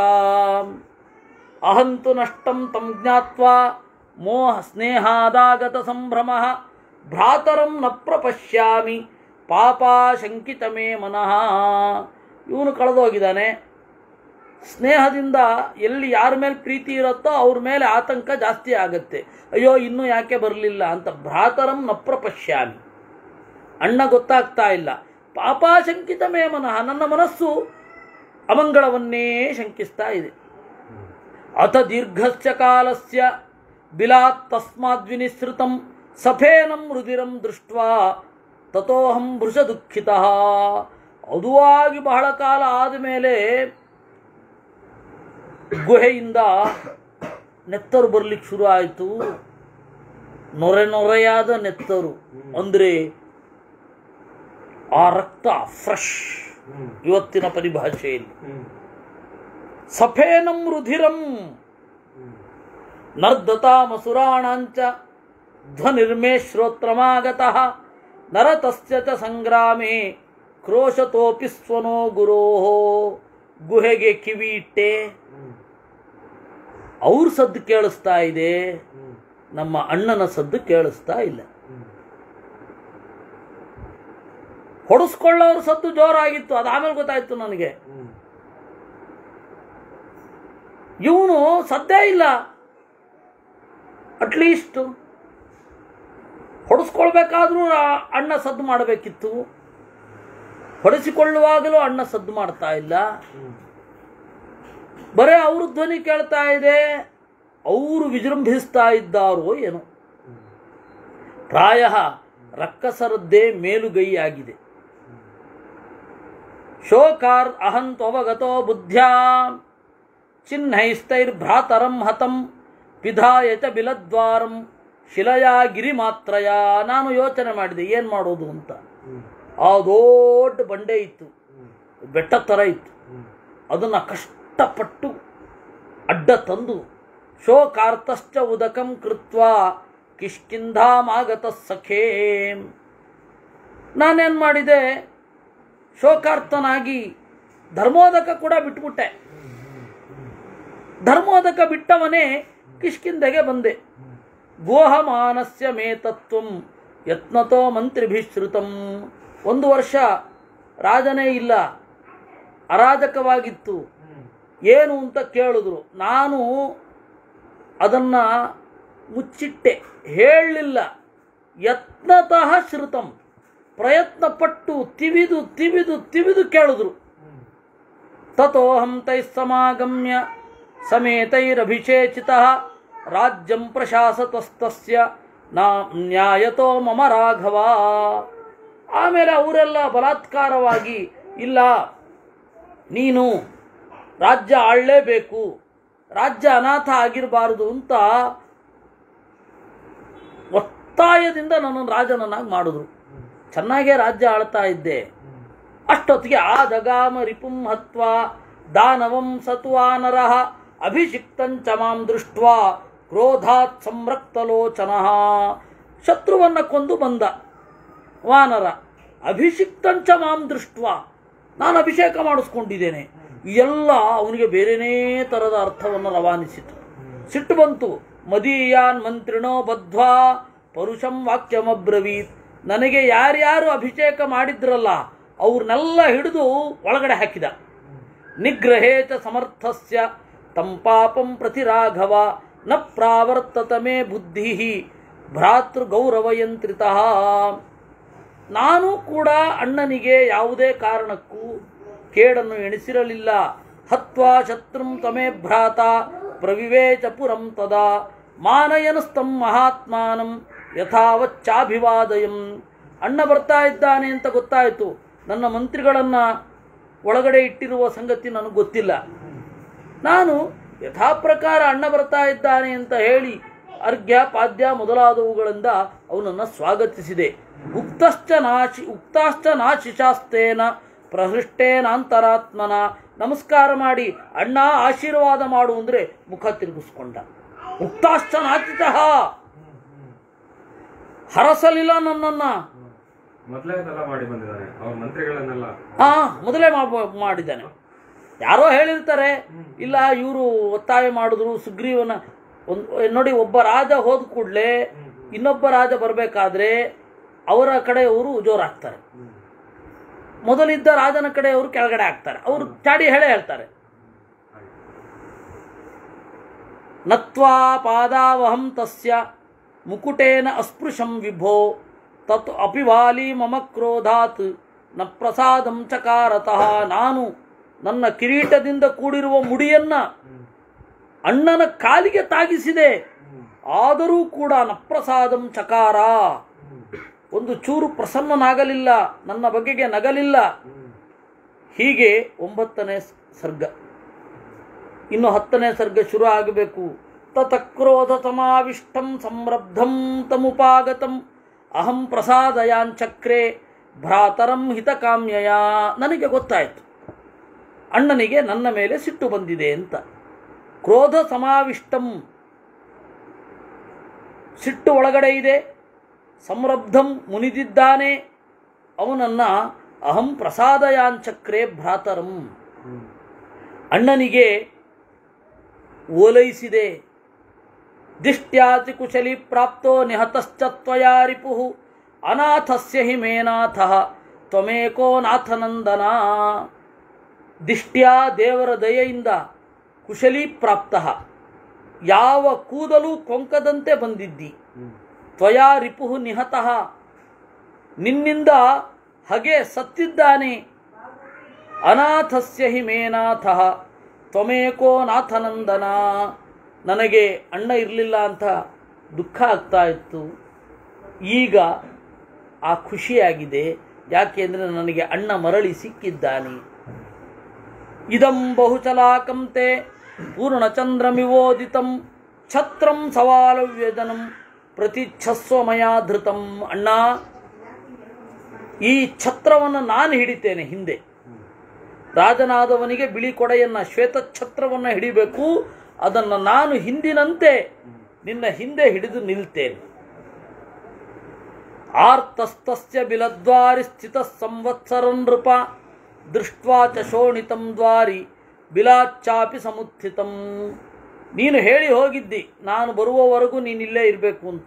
ಅಹಂತು ನಷ್ಟಂ ತಂ ಜ್ಞಾತ್ವಾ ಮೋಹ ಸ್ನೇಹಾದಾಗತ ಸಂಭ್ರಮ ಭ್ರಾತರಂ ನ ಪ್ರಪಶ್ಯಾಮಿ ಪಾಪ ಶಂಕಿತ ಮೇ ಮನಃ ಇವನು ಕಳೆದೋಗಿದ್ದಾನೆ ಸ್ನೇಹದಿಂದ ಎಲ್ಲಿ ಯಾರ ಮೇಲೆ ಪ್ರೀತಿ ಇರುತ್ತೋ ಅವ್ರ ಮೇಲೆ ಆತಂಕ ಜಾಸ್ತಿ ಆಗತ್ತೆ ಅಯ್ಯೋ ಇನ್ನೂ ಯಾಕೆ ಬರಲಿಲ್ಲ ಅಂತ ಭ್ರಾತರಂ ನ ಪ್ರಪಶ್ಯಾಮಿ ಅಣ್ಣ ಗೊತ್ತಾಗ್ತಾ ಇಲ್ಲ ಪಾಪಾಶಂಕಿತ ಮೇ ಮನಃ ನನ್ನ ಮನಸ್ಸು ಅಮಂಗಳವನ್ನೇ ಶಂಕಿಸ್ತಾ ಇದೆ ಅಥ ದೀರ್ಘಸ್ಯ ಕಾಲಸ್ಯ ಬಿಲಾತ್ ತಸ್ಮಾದ್ ವಿನಿಸೃತಂ ಸಫೇನಂ ರುದಿರಂ ದೃಷ್ಟ್ವಾ ತಥೋಹಂ ಭೃಷ ದುಃಖಿತ ಅದುವಾಗಿ ಬಹಳ ಕಾಲ ಆದಮೇಲೆ ಗುಹೆಯಿಂದ ನೆತ್ತರು ಬರ್ಲಿಕ್ಕೆ ಶುರು ಆಯಿತು ನೊರೆ ನೊರೆಯಾದ ನೆತ್ತರು ಅಂದರೆ ಆ ರಕ್ತ ಫ್ರೆಶ್ ಇವತ್ತಿನ ಪರಿಭಾಷೆಯಲ್ಲಿ ಸಫೇನಂ ರುಧಿರಂ ನರ್ದತಾಮಸುರಾಣಾಂಚ ಧ್ವನಿರ್ಮೇ ಶ್ರೋತ್ರಮಾಗತಃ ನರತಸ್ಯ ಚ ಸಂಗ್ರಾಮೇ ಕ್ರೋಶತೋಪಿ ಸ್ವನೋ ಗುರೋ ಗುಹೆಗೆ ಕಿವಿ ಇಟ್ಟೆ ಅವ್ರ ಸದ್ದು ಕೇಳಿಸ್ತಾ ಇದೆ ನಮ್ಮ ಅಣ್ಣನ ಸದ್ದು ಕೇಳಿಸ್ತಾ ಇಲ್ಲ ಹೊಡೆಸ್ಕೊಳ್ಳೋರ ಸದ್ದು ಜೋರಾಗಿತ್ತು ಅದಾಮೇಲೆ ಗೊತ್ತಾಯ್ತು ನನಗೆ ಇವನು ಸದ್ದೇ ಇಲ್ಲ ಅಟ್ಲೀಸ್ಟ್ ಹೊಡೆಸ್ಕೊಳ್ಬೇಕಾದ್ರೂ ಆ ಅಣ್ಣ ಸದ್ದು ಮಾಡಬೇಕಿತ್ತು ಹೊಡೆಸಿಕೊಳ್ಳುವಾಗಲೂ ಅಣ್ಣ ಸದ್ದು ಮಾಡ್ತಾ ಇಲ್ಲ ಬರೇ ಅವ್ರ ಧ್ವನಿ ಕೇಳ್ತಾ ಇದೆ ಅವರು ವಿಜೃಂಭಿಸ್ತಾ ಇದ್ದಾರೋ ಏನೋ ಪ್ರಾಯ ರಕ್ಕಸರದ್ದೇ ಮೇಲುಗೈಯಾಗಿದೆ ಶೋಕಾರ್ ಅಹಂತ್ವಗತೋ ಬುದ್ಧ್ಯಾ ಚಿಹ್ನೈಸ್ತೈರ್ಭ್ರಾತರಂ ಹತಂ ವಿಧಾಯ ಚ ಬಿಲದ್ವಾರಂ ಶಿಲಯಾ ಗಿರಿಮಾತ್ರಯ ನಾನು ಯೋಚನೆ ಮಾಡಿದೆ ಏನು ಮಾಡೋದು ಅಂತ ಆ ದೊಡ್ಡ ಬಂಡೆ ಇತ್ತು ಬೆಟ್ಟ ಥರ ಇತ್ತು ಅದನ್ನು ಕಷ್ಟಪಟ್ಟು ಅಡ್ಡ ತಂದು ಶೋಕಾರ್ತಶ್ಚ ಉದಕಂ ಕೃತ್ವ ಕಿಷ್ಕಿಂಧಾಮಾಗತ ಸಖೇ ನಾನೇನು ಮಾಡಿದೆ ಶೋಕಾರ್ತನಾಗಿ ಧರ್ಮೋದಕ ಕೂಡ ಬಿಟ್ಬಿಟ್ಟೆ ಧರ್ಮೋದಕ ಬಿಟ್ಟವನೇ ಕಿಷ್ಕಿಂದೆಗೆ ಬಂದೆ ಗೋಹಮಾನಸ್ಯ ಮೇತತ್ವಂ ಯತ್ನತೋ ಮಂತ್ರಿಭಿಶ್ರುತಂ ಒಂದು ವರ್ಷ ರಾಜನೇ ಇಲ್ಲ ಅರಾಜಕವಾಗಿತ್ತು ಏನು ಅಂತ ಕೇಳಿದ್ರು ನಾನು ಅದನ್ನು ಮುಚ್ಚಿಟ್ಟೆ ಹೇಳಲಿಲ್ಲ ಯತ್ನತಃ ಶ್ರುತಂ ಪ್ರಯತ್ನಪಟ್ಟು ತಿವಿದು ತಿವಿದು ತಿವಿದು ಕೇಳಿದ್ರು ತಥೋಹಂ ತೈಃ ಸಮಾಗಮ್ಯ ಸಮೇತೈರಭಿಷೇಚಿತ ರಾಜ್ಯಂ ಪ್ರಶಾಸತಸ್ತಸ್ಯ ನಾ ನ್ಯಾಯತೋ ಮಮ ರಾಘವ ಆಮೇಲೆ ಅವರೆಲ್ಲ ಬಲಾತ್ಕಾರವಾಗಿ ಇಲ್ಲ ನೀನು ರಾಜ್ಯ ಆಳಲೇಬೇಕು ರಾಜ್ಯ ಅನಾಥ ಆಗಿರಬಾರದು ಅಂತ ಒತ್ತಾಯದಿಂದ ನನ್ನನ್ನು ರಾಜನನ್ನಾಗಿ ಮಾಡಿದ್ರು ಚೆನ್ನಾಗೇ ರಾಜ್ಯ ಆಳ್ತಾ ಇದ್ದೆ ಅಷ್ಟೊತ್ತಿಗೆ ಆದಗಾಮ ರಿಪುಂ ಹತ್ವ ದಾನವಂ ಸತ್ವಾನರಃ ಅಭಿಷಿಕ್ತಂಚ ಮಾಂ ದೃಷ್ಟ್ವಾ ಕ್ರೋಧಾತ್ ಸಂರಕ್ತಲೋಚನ ಶತ್ರುವನ್ನ ಕೊಂದು ಬಂದ ವಾನರ ಅಭಿಷಿಕ್ತಂಚ ಮಾಂ ದೃಷ್ಟ್ವಾ ನಾನು ಅಭಿಷೇಕ ಮಾಡಿಸ್ಕೊಂಡಿದ್ದೇನೆ ಎಲ್ಲ ಅವನಿಗೆ ಬೇರೆನೇ ಥರದ ಅರ್ಥವನ್ನು ರವಾನಿಸಿತು ಸಿಟ್ಟು ಬಂತು ಮದೀಯಾನ್ ಮಂತ್ರಿಣೋ ಬದ್ಧ್ವಾ ಪರುಷಂ ವಾಕ್ಯಮಬ್ರವೀತ್ ನನಗೆ ಯಾರ್ಯಾರು ಅಭಿಷೇಕ ಮಾಡಿದ್ರಲ್ಲ ಅವ್ರನ್ನೆಲ್ಲ ಹಿಡಿದು ಒಳಗಡೆ ಹಾಕಿದ ನಿಗ್ರಹೇ ಚ ಸಮರ್ಥಸ್ಯ ತಂ ಪಾಪಂ ಪ್ರತಿ ರಾಘವ ನ ಪ್ರಾವರ್ತತ ಮೇ ಬುದ್ಧಿ ಭ್ರಾತೃ ಗೌರವಯಂತ್ರಿತ ನಾನು ಕೂಡ ಅಣ್ಣನಿಗೆ ಯಾವುದೇ ಕಾರಣಕ್ಕೂ ಕೇಡನ್ನು ಎಣಿಸಿರಲಿಲ್ಲ ಹತ್ವಾ ಶತ್ರುಂ ತಮೇ ಭ್ರಾತ ಪ್ರವಿವೇಚ ಪುರಂ ತದಾ ಮಾನಯನಸ್ತಂ ಮಹಾತ್ಮಾನಂ ಯಥಾವಚ್ಚಾಭಿವಾದಯಂ ಅಣ್ಣ ಬರ್ತಾ ಇದ್ದಾನೆ ಅಂತ ಗೊತ್ತಾಯಿತು ನನ್ನ ಮಂತ್ರಿಗಳನ್ನ ಒಳಗಡೆ ಇಟ್ಟಿರುವ ಸಂಗತಿ ನನಗೆ ಗೊತ್ತಿಲ್ಲ ನಾನು ಯಥಾಪ್ರಕಾರ ಅಣ್ಣ ಬರ್ತಾ ಇದ್ದಾನೆ ಅಂತ ಹೇಳಿ ಅರ್ಘ್ಯ ಪಾದ್ಯ ಮೊದಲಾದವುಗಳಿಂದ ಅವನನ್ನು ಸ್ವಾಗತಿಸಿದೆ ಉಕ್ತಶ್ಚ ನಾಶಿ ಉಕ್ತಾಶ್ಚ ನಾಶಿಶಾಸ್ತೇನ ಪ್ರಹೃಷ್ಟೇನಾಂತರಾತ್ಮನ ನಮಸ್ಕಾರ ಮಾಡಿ ಅಣ್ಣ ಆಶೀರ್ವಾದ ಮಾಡು ಅಂದ್ರೆ ಮುಖ ತಿರುಗಿಸ್ಕೊಂಡ ಉಕ್ತಾಶ್ಚ ನಾಚಿತಃ ಹರಸಲಿಲ್ಲ ನನ್ನನ್ನ ಮೊದಲೇ ಇದೆಲ್ಲ ಮಾಡಿ ಬಂದಿದ್ದಾನೆ ಅವ್ರ ಮಂತ್ರಿಗಳನ್ನೆಲ್ಲ ಹಾ ಮೊದಲೇ ಮಾ- ಮಾಡಿದ್ದಾನೆ ಯಾರೋ ಹೇಳಿರ್ತಾರೆ ಇಲ್ಲ ಇವರು ಒತ್ತಾಯ ಮಾಡಿದ್ರು ಸುಗ್ರೀವನ ಒಂದು ನೋಡಿ ಒಬ್ಬ ರಾಜ ಹೋದ ಕೂಡಲೇ ಇನ್ನೊಬ್ಬ ರಾಜ ಬರಬೇಕಾದ್ರೆ ಅವರ ಕಡೆಯವರು ಜೋರಾಗ್ತಾರೆ ಮೊದಲಿದ್ದ ರಾಜನ ಕಡೆಯವರು ಕೆಳಗಡೆ ಆಗ್ತಾರೆ ಅವರು ಚಾಡಿ ಹೇಳೇ ಹೇಳ್ತಾರೆ ನತ್ವಾ ಪಾದಾವಹಂ ತಸ್ಯ ಮುಕುಟೇನ ಅಸ್ಪೃಶಂ ವಿಭೋ ತತ್ ಅಪಿವಾಲಿ ಮಮ ಕ್ರೋಧಾತ್ ನ ಪ್ರಸಾದಂ ಚಕಾರತಃ ನಾನು ನನ್ನ ಕಿರೀಟದಿಂದ ಕೂಡಿರುವ ಮುಡಿಯನ್ನ ಅಣ್ಣನ ಕಾಲಿಗೆ ತಾಗಿಸಿದೆ ಆದರೂ ಕೂಡ ನಪ್ರಸಾದಂ ಚಕಾರ ಒಂದು ಚೂರು ಪ್ರಸನ್ನನಾಗಲಿಲ್ಲ ನನ್ನ ಬಗೆಗೆ ನಗಲಿಲ್ಲ ಹೀಗೆ ಒಂಬತ್ತನೇ ಸ್- ಸರ್ಗ ಇನ್ನು ಹತ್ತನೇ ಸರ್ಗ ಶುರು ಆಗಬೇಕು ತತಕ್ರೋಧ ಸಮಾವಿಷ್ಟಂ ಸಂರಬ್ಧಂ ತಮುಪಾಗತಂ ಅಹಂ ಪ್ರಸಾದಯಾಂಚಕ್ರೆ ಭ್ರಾತರಂ ಹಿತಕಾಮ್ಯಯ ನನಗೆ ಗೊತ್ತಾಯಿತು ಅಣ್ಣನಿಗೆ ನನ್ನ ಮೇಲೆ ಸಿಟ್ಟು ಬಂದಿದೆ ಅಂತ ಕ್ರೋಧ ಸಮಾವಿಷ್ಟಂ ಸಿಟ್ಟು ಒಳಗಡೆ ಇದೆ ಸಂರಬ್ಧಂ ಮುನಿದಿದ್ದಾನೆ ಅವನನ್ನ ಅಹಂ ಪ್ರಸಾದಯಾಂಚಕ್ರೆ ಭ್ರಾತರಂ ಅಣ್ಣನಿಗೆ ಓಲೈಸಿದೆ ದಿಷ್ಟ್ಯಾತಿ ಕುಶಲಿ ಪ್ರಾಪ್ತೋ ನಿಹತಶ್ಚ ತ್ವಯಾ ರಿಪುಃ ಅನಾಥಸ್ಯ ಹಿ ಮೇನಾಥ ತ್ವಮೇಕೋ ನಾಥನಂದನ ದಿಷ್ಟ್ಯಾ ದೇವರ ದಯೆಯಿಂದ ಕುಶಲಿ ಪ್ರಾಪ್ತ ಯಾವ ಕೂದಲು ಕೊಂಕದಂತೆ ಬಂದಿದ್ದಿ ತ್ವಯಾ ರಿಪುಃ ನಿಹತಃ ನಿನ್ನಿಂದ ಹಗೆ ಸತ್ತಿದ್ದಾನೆ ಅನಾಥಸ್ಯ ಹಿ ಮೇನಾಥ ತ್ವಮೇಕೋ ನಾಥನಂದನ ನನಗೆ ಅಣ್ಣ ಇರಲಿಲ್ಲ ಅಂತ ದುಃಖ ಆಗ್ತಾ ಇತ್ತು ಈಗ ಆ ಖುಷಿಯಾಗಿದೆ ಯಾಕೆಂದರೆ ನನಗೆ ಅಣ್ಣ ಮರಳಿ ಸಿಕ್ಕಿದ್ದಾನೆ ಇದಂ ಬಹುಚಲಾಕಂತೆ ಪೂರ್ಣಚಂದ್ರಮಿವೋದಿತಂ ಛತ್ರಂ ಸವಾಲವ್ಯಜನಂ ಪ್ರತಿಚ್ಛಸ್ವ ಮಯಾ ಧೃತಂ ಅಣ್ಣ ಈ ಛತ್ರವನ್ನು ನಾನು ಹಿಡಿತೇನೆ ಹಿಂದೆ ರಾಜನಾದವನಿಗೆ ಬಿಳಿ ಕೊಡೆಯನ್ನ ಶ್ವೇತ ಛತ್ರವನ್ನು ಹಿಡಿಬೇಕು ಅದನ್ನು ನಾನು ಹಿಂದಿನಂತೆ ನಿನ್ನ ಹಿಂದೆ ಹಿಡಿದು ನಿಲ್ತೇನೆ ಆರ್ತಸ್ತಸ್ಯ ಬಿಲದ್ವಾರಿ ಸ್ಥಿತ ಸಂವತ್ಸರ ನೃಪ ದೃಷ್ಟ್ವಾ ಚ ಶೋಣಿತಂ ದ್ವಾರಿ ಬಿಲಾಚ್ಚಾಪಿ ಸಮುತ್ಥಿತಂ ನೀನು ಹೇಳಿ ಹೋಗಿದ್ದಿ ನಾನು ಬರುವವರೆಗೂ ನೀನಿಲ್ಲೇ ಇರಬೇಕು ಅಂತ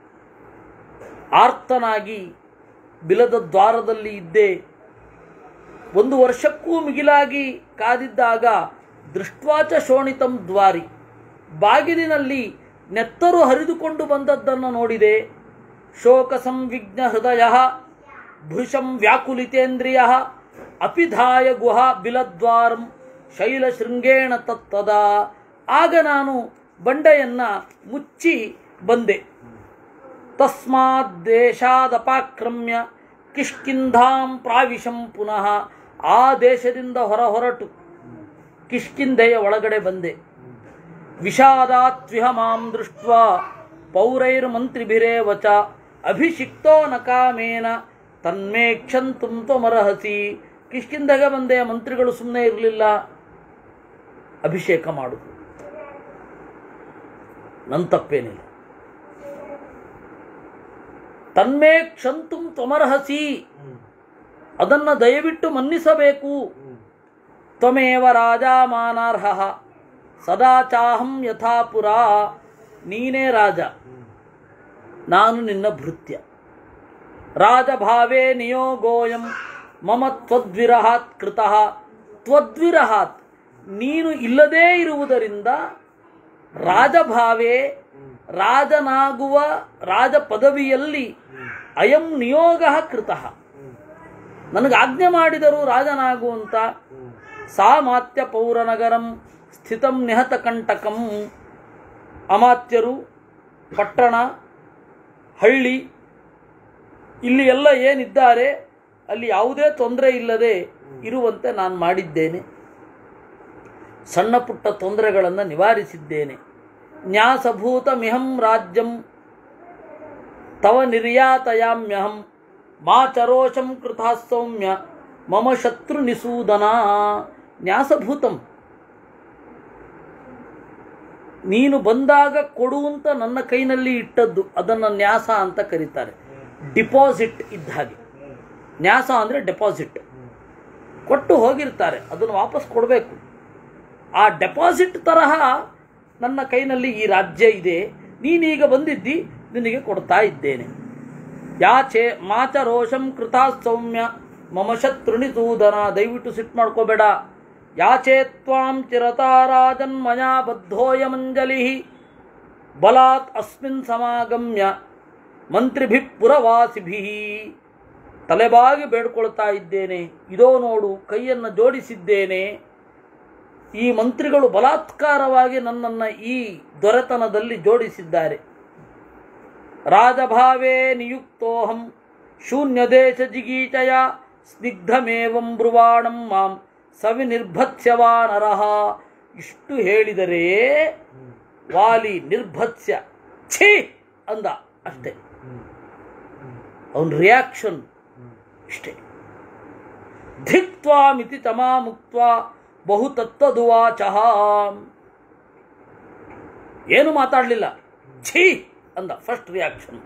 ಆರ್ತನಾಗಿ ಬಿಲದ ದ್ವಾರದಲ್ಲಿ ಇದ್ದೆ ಒಂದು ವರ್ಷಕ್ಕೂ ಮಿಗಿಲಾಗಿ ಕಾದಿದ್ದಾಗ ದೃಷ್ಟ್ವಾಚ ಶೋಣಿತಂ ದ್ವಾರಿ ಬಾಗಿಲಿನಲ್ಲಿ ನೆತ್ತರು ಹರಿದುಕೊಂಡು ಬಂದದ್ದನ್ನು ನೋಡಿದೆ ಶೋಕ ಸಂವಿಘ್ನ ಹೃದಯ ಭೃಶಂ ವ್ಯಾಕುಲಿತೇಂದ್ರಿಯ ಅಪಿಧಾಯ ಗುಹ ಬಿಲದ್ವಾರಂ ಶೈಲಶೃಂಗೇಣ ತತ್ತದ ಆಗ ನಾನು ಬಂಡೆಯನ್ನ ಮುಚ್ಚಿ ಬಂದೆ ತಸ್ಮಾತ್ ದೇಶಾದಪಾಕ್ರಮ್ಯ ಕಿಷ್ಕಿಂಧಾಂ ಪ್ರಾವಿಶಂ ಪುನಃ ಆ ದೇಶದಿಂದ ಹೊರ ಹೊರಟು ಕಿಷ್ಕಿಂಧೆಯ ಒಳಗಡೆ ಬಂದೆ ವಿಷಾದಾತ್ವಿಹ ಮಾಂ ದೃಷ್ಟ ಪೌರೈರ್ಮಂತ್ರಿಭಿರೇವ ಚ ಅಭಿಷಿಕ್ತೋ ನ ಕಾಮೇನ ತನ್ಮೇ ಕ್ಷಂತುಂ ತ್ವಮರ್ಹಸಿ ಕಿಷ್ಕಿಂದಾಗ ಬಂದೆ ಮಂತ್ರಿಗಳು ಸುಮ್ಮನೆ ಇರಲಿಲ್ಲ ಅಭಿಷೇಕ ಮಾಡುದು ನನ್ನ ತಪ್ಪೇನಿಲ್ಲ ತನ್ಮೇ ಕ್ಷಂತುಂ ತ್ವಮರ್ಹಸಿ ಅದನ್ನು ದಯವಿಟ್ಟು ಮನ್ನಿಸಬೇಕು ತ್ವಮೇವ ರಾಜ ಮಾನಾರ್ಹ ಸದಾ ಚಾಹಂ ಯಥಾ ಪುರ ನೀನೇ ರಾಜ ನಾನು ನಿನ್ನ ಭೃತ್ಯ ರಾಜಭಾವೇ ನಿಯೋಗೋಯಂ ಮಮ ತ್ವದ್ವಿರಹಾತ್ ಕೃತಃ ತ್ವದ್ವಿರಹಾತ್ ನೀನು ಇಲ್ಲದೇ ಇರುವುದರಿಂದ ರಾಜಭಾವೇ ರಾಜನಾಗುವ ರಾಜ ಪದವಿಯಲ್ಲಿ ಅಯಂ ನಿಯೋಗ ಕೃತಃ ನನಗೆ ಆಜ್ಞೆ ಮಾಡಿದರು ರಾಜನಾಗುವಂತ ಸಾಮಾತ್ಯ ಪೌರನಗರಂ ಸ್ಥಿತಂ ನಿಹತ ಕಂಟಕಂ ಅಮಾತ್ಯರು ಪಟ್ಟಣ ಹಳ್ಳಿ ಇಲ್ಲಿ ಎಲ್ಲ ಏನಿದ್ದಾರೆ ಅಲ್ಲಿ ಯಾವುದೇ ತೊಂದರೆ ಇಲ್ಲದೆ ಇರುವಂತೆ ನಾನು ಮಾಡಿದ್ದೇನೆ ಸಣ್ಣ ಪುಟ್ಟ ತೊಂದರೆಗಳನ್ನು ನಿವಾರಿಸಿದ್ದೇನೆ ನ್ಯಾಸಭೂತ ಮಿಹಂ ರಾಜ್ಯಂ ತವ ನಿರ್ಯಾತಯಾಮ್ಯಹಂ ಮಾ ಚರೋಷಂ ಕೃತಾ ಸೌಮ್ಯ ಮಮ ಶತ್ರು ನಿಸೂದನ ನ್ಯಾಸಭೂತಂ ನೀನು ಬಂದಾಗ ಕೊಡುವಂತ ನನ್ನ ಕೈನಲ್ಲಿ ಇಟ್ಟದ್ದು ಅದನ್ನು ನ್ಯಾಸ ಅಂತ ಕರೀತಾರೆ ಡಿಪಾಸಿಟ್ ಇದ್ದ ಹಾಗೆ ನ್ಯಾಸ ಅಂದರೆ ಡೆಪಾಸಿಟ್ ಕೊಟ್ಟು ಹೋಗಿರ್ತಾರೆ ಅದನ್ನು ವಾಪಸ್ ಕೊಡಬೇಕು ಆ ಡೆಪಾಸಿಟ್ ತರಹ ನನ್ನ ಕೈನಲ್ಲಿ ಈ ರಾಜ್ಯ ಇದೆ ನೀನೀಗ ಬಂದಿದ್ದಿ ನಿನಗೆ ಕೊಡ್ತಾ ಇದ್ದೇನೆ ಯಾಚೆ ಮಾಚ ರೋಷಂ ಕೃತಾ ಸೌಮ್ಯ ಮಮ ಶತ್ರುಣಿ ಸೂದನ ದಯವಿಟ್ಟು ಸಿಟ್ಟು ಮಾಡ್ಕೋಬೇಡ ಯಾಚೆ ತ್ವಾಂ ಚಿರತಾ ರಾಜನ್ ಮಯಾ ಬದ್ಧೋಯಮಂಜಲಿ ಬಲಾತ್ ಅಸ್ಮಿನ್ ಸಮಾಗಮ್ಯ ಮಂತ್ರಿಭಿ ಪುರವಾಸಿಭಿ ತಲೆಬಾಗಿ ಬೇಡ್ಕೊಳ್ತಾ ಇದ್ದೇನೆ ಇದೋ ನೋಡು ಕೈಯನ್ನು ಜೋಡಿಸಿದ್ದೇನೆ ಈ ಮಂತ್ರಿಗಳು ಬಲಾತ್ಕಾರವಾಗಿ ನನ್ನನ್ನು ಈ ದೊರೆತನದಲ್ಲಿ ಜೋಡಿಸಿದ್ದಾರೆ ರಾಜಭಾವೇ ನಿಯುಕ್ತೋಹಂ ಶೂನ್ಯ ದೇಶ ಜಿಗೀಚಯ ಸ್ನಿಗ್ಧಮೇವಂ ಬ್ರುವಾಣಂ ಮಾಂ ಸವಿನಿರ್ಭತ್ಸ್ಯವಾನರಹ ಇಷ್ಟು ಹೇಳಿದರೆ ವಾಲಿ ನಿರ್ಭತ್ಸ್ಯ ಛೀ ಅಂದ ಅಷ್ಟೇ ಅವನ ರಿಯಾಕ್ಷನ್ ಇಷ್ಟೇ ಧಿಕ್ತ್ವಾಮಿತಿ ತಮಾಮುಕ್ತ ಬಹು ತತ್ತದುವಾಚಃ ಏನು ಮಾತಾಡಲಿಲ್ಲ ಛೀ ಅಂದ ಫಸ್ಟ್ ರಿಯಾಕ್ಷನ್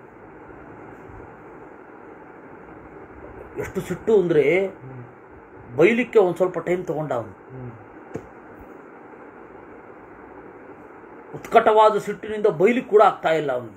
ಎಷ್ಟು ಸಿಟ್ಟು ಅಂದರೆ ಬೈಲಿಕ್ಕೆ ಒಂದು ಸ್ವಲ್ಪ ಟೈಮ್ ತಗೊಂಡ ಅವನು ಉತ್ಕಟವಾದ ಸಿಟ್ಟಿನಿಂದ ಬೈಲಿಕ್ಕೆ ಕೂಡ ಆಗ್ತಾ ಇಲ್ಲ ಅವನಿಗೆ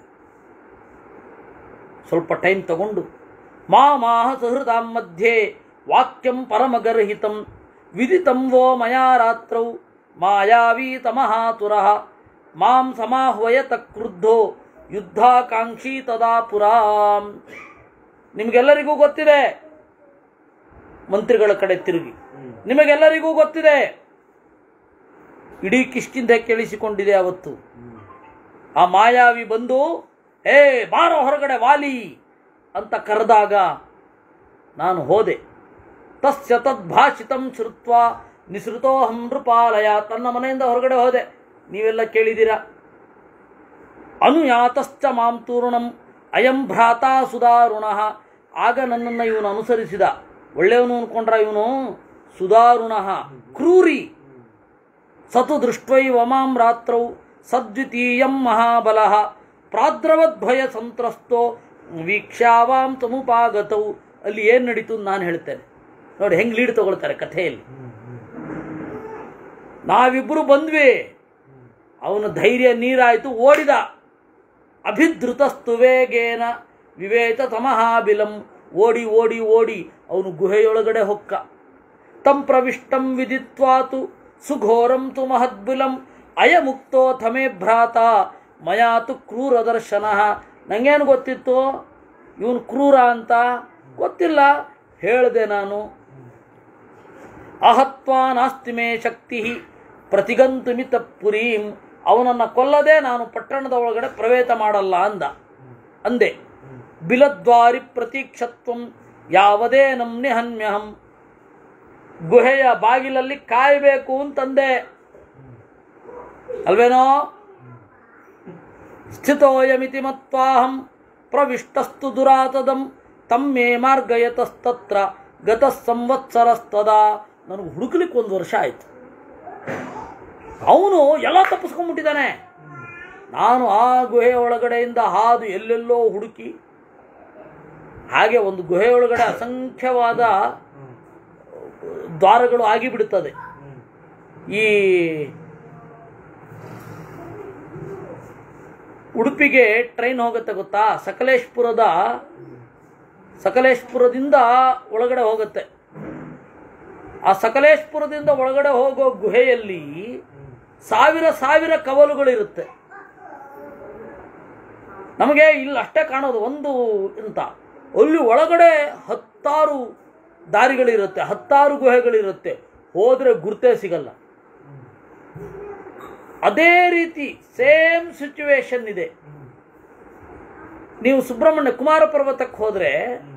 ಸ್ವಲ್ಪ ಟೈಮ್ ತಗೊಂಡು ಮಾ ಮಾಹ ಸಹೃದಾಂ ಮಧ್ಯೆ ವಾಕ್ಯಂ ಪರಮಗರ್ಹಿತಂ ವಿದಿತಂ ವೋ ಮಯಾ ರಾತ್ರೌ ಮಾಯಾವೀ ತಮಹಾತುರಃ ಮಾಂ ಸಮಾಹ್ವಯತ ಕ್ರುದ್ಧೋ ಯುದ್ಧಾಕಾಂಕ್ಷಿ ತದಾ ಪುರಾಂ ನಿಮಗೆಲ್ಲರಿಗೂ ಗೊತ್ತಿದೆ ಮಂತ್ರಿಗಳ ಕಡೆ ತಿರುಗಿ ನಿಮಗೆಲ್ಲರಿಗೂ ಗೊತ್ತಿದೆ ಇಡೀ ಕಿಷ್ಕಿಂದ ಕೇಳಿಸಿಕೊಂಡಿದೆ ಅವತ್ತು ಆ ಮಾಯಾವಿ ಬಂದು ಹೇ ಬಾರೋ ಹೊರಗಡೆ ವಾಲಿ ಅಂತ ಕರೆದಾಗ ನಾನು ಹೋದೆ ತಸ್ಯ ತದ್ಭಾಷಿತಂ ಶ್ರುತ್ವ ನಿಸೃತೋಹಂ ನೃಪಾಲಯ ತನ್ನ ಮನೆಯಿಂದ ಹೊರಗಡೆ ಹೋದೆ ನೀವೆಲ್ಲ ಕೇಳಿದ್ದೀರಾ ಅನುಯಾತಶ್ಚ ಮಾಂ ತೂರ್ಣಂ ಅಯಂ ಭ್ರಾತಾ ಸುಧಾರುಣ ಆಗ ನನ್ನನ್ನು ಇವನು ಅನುಸರಿಸಿದ ಒಳ್ಳೆಯವನು ಅನ್ಕೊಂಡ್ರ ಇವನು ಸುಧಾರುಣ ಕ್ರೂರಿ ಸತು ದೃಷ್ಟ್ವೈವ ಮಾಂ ರಾತ್ರೌ ಸದ್ವಿತೀಯಂ ಮಹಾಬಲಃ ಪ್ರಾದ್ರವದ್ಭಯ ಸಂತ್ರಸ್ತೋ ವೀಕ್ಷಾವಾಂ ತಮುಪಾಗತೌ ಅಲ್ಲಿ ಏನು ನಡೀತು ಅಂತ ನಾನು ಹೇಳ್ತೇನೆ ನೋಡಿ ಹೆಂಗೆ ಲೀಡ್ ತಗೊಳ್ತಾರೆ ಕಥೆಯಲ್ಲಿ ನಾವಿಬ್ಬರು ಬಂದ್ವಿ ಅವನ ಧೈರ್ಯ ನೀರಾಯಿತು ಓಡಿದ ಅಭಿಧೃತಸ್ತು ವೇಗೇನ ವಿವೇಚ ತಮಹಾಬಿಲಂ ಓಡಿ ಓಡಿ ಓಡಿ ಅವನು ಗುಹೆಯೊಳಗಡೆ ಹೊಕ್ಕ ತಂ ಪ್ರವಿಷ್ಟಂ ವಿದಿತ್ವಾತು ಸುಘೋರಂ ತು ಮಹದ್ಬಿಲಂ ಅಯಮುಕ್ತೋ ಥಮೇ ಭ್ರಾತ ಮಯಾತು ಕ್ರೂರ ದರ್ಶನ ನಂಗೇನು ಗೊತ್ತಿತ್ತು ಇವನು ಕ್ರೂರ ಅಂತ ಗೊತ್ತಿಲ್ಲ ಹೇಳಿದೆ ನಾನು ಅಹತ್ವಾ ನಾಸ್ತಿ ಮೇ ಶಕ್ತಿ ಪ್ರತಿಗಂತುಮಿತ ಪುರೀಂ ಅವನನ್ನು ಕೊಲ್ಲದೆ ನಾನು ಪಟ್ಟಣದ ಒಳಗಡೆ ಪ್ರವೇಶ ಮಾಡಲ್ಲ ಅಂದ ಅಂದೆ ಬಿಲದ್ವಾರಿ ಪ್ರತೀಕ್ಷತ್ವಂ ಯಾವುದೇ ನಮ್ ನಿಹನ್ಯಹಂ ಗುಹೆಯ ಬಾಗಿಲಲ್ಲಿ ಕಾಯಬೇಕು ಅಂತಂದೆ ಅಲ್ವೇನೋ ಸ್ಥಿತೋಯಮಿತಿ ಮತ್ವಾಹಂ ಪ್ರವಿಷ್ಟಸ್ತು ದುರಾತದಂ ತಮ್ಮೇ ಮಾರ್ಗಯತಸ್ತತ್ರ ಗತ ಸಂವತ್ಸರಸ್ತದ ನನಗೆ ಹುಡುಕ್ಲಿಕ್ಕೆ ಒಂದು ವರ್ಷ ಆಯ್ತು ಅವನು ಎಲ್ಲ ತಪ್ಪಿಸ್ಕೊಂಡ್ಬಿಟ್ಟಿದ್ದಾನೆ ನಾನು ಆ ಗುಹೆ ಒಳಗಡೆಯಿಂದ ಹಾದು ಎಲ್ಲೆಲ್ಲೋ ಹುಡುಕಿ ಹಾಗೆ ಒಂದು ಗುಹೆ ಒಳಗಡೆ ಅಸಂಖ್ಯವಾದ ದ್ವಾರಗಳು ಆಗಿಬಿಡುತ್ತದೆ ಈ ಉಡುಪಿಗೆ ಟ್ರೈನ್ ಹೋಗುತ್ತೆ ಗೊತ್ತಾ ಸಕಲೇಶ್ಪುರದ ಸಕಲೇಶ್ಪುರದಿಂದ ಒಳಗಡೆ ಹೋಗುತ್ತೆ ಆ ಸಕಲೇಶ್ಪುರದಿಂದ ಒಳಗಡೆ ಹೋಗೋ ಗುಹೆಯಲ್ಲಿ ಸಾವಿರ ಸಾವಿರ ಕವಲುಗಳಿರುತ್ತೆ ನಮಗೆ ಇಲ್ಲಿ ಅಷ್ಟೇ ಕಾಣೋದು ಒಂದು ಅಂತ ಅಲ್ಲಿ ಒಳಗಡೆ ಹತ್ತಾರು ದಾರಿಗಳಿರುತ್ತೆ ಹತ್ತಾರು ಗುಹೆಗಳಿರುತ್ತೆ ಹೋದ್ರೆ ಗುರ್ತೇ ಸಿಗಲ್ಲ ಅದೇ ರೀತಿ ಸೇಮ್ ಸಿಚುವೇಶನ್ ಇದೆ ನೀವು ಸುಬ್ರಹ್ಮಣ್ಯ ಕುಮಾರ ಪರ್ವತಕ್ಕೆ ಹೋದ್ರೆ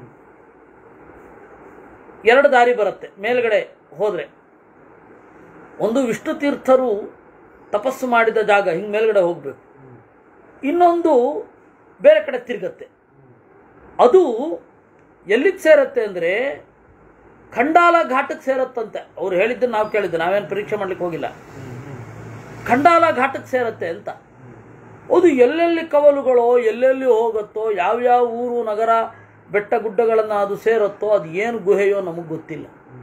ಎರಡು ದಾರಿ ಬರುತ್ತೆ ಮೇಲ್ಗಡೆ ಹೋದ್ರೆ ಒಂದು ವಿಷ್ಣು ತೀರ್ಥರು ತಪಸ್ಸು ಮಾಡಿದ ಜಾಗ ಹಿಂಗೆ ಮೇಲ್ಗಡೆ ಹೋಗ್ಬೇಕು ಇನ್ನೊಂದು ಬೇರೆ ಕಡೆ ತಿರುಗತ್ತೆ ಅದು ಎಲ್ಲಿಗೆ ಸೇರತ್ತೆ ಅಂದರೆ ಖಂಡಾಲ ಘಾಟಕ್ಕೆ ಸೇರತ್ತಂತೆ ಅವ್ರು ಹೇಳಿದ್ದನ್ನು ನಾವು ಕೇಳಿದ್ದೆ ನಾವೇನು ಪರೀಕ್ಷೆ ಮಾಡ್ಲಿಕ್ಕೆ ಹೋಗಿಲ್ಲ ಖಂಡಾಲ ಘಾಟಕ್ಕೆ ಸೇರತ್ತೆ ಅಂತ ಅದು ಎಲ್ಲೆಲ್ಲಿ ಕವಲುಗಳೋ ಎಲ್ಲೆಲ್ಲಿ ಹೋಗುತ್ತೋ ಯಾವ್ಯಾವ ಊರು ನಗರ ಬೆಟ್ಟ ಗುಡ್ಡಗಳನ್ನು ಅದು ಸೇರುತ್ತೋ ಅದು ಏನು ಗುಹೆಯೋ ನಮಗೆ ಗೊತ್ತಿಲ್ಲ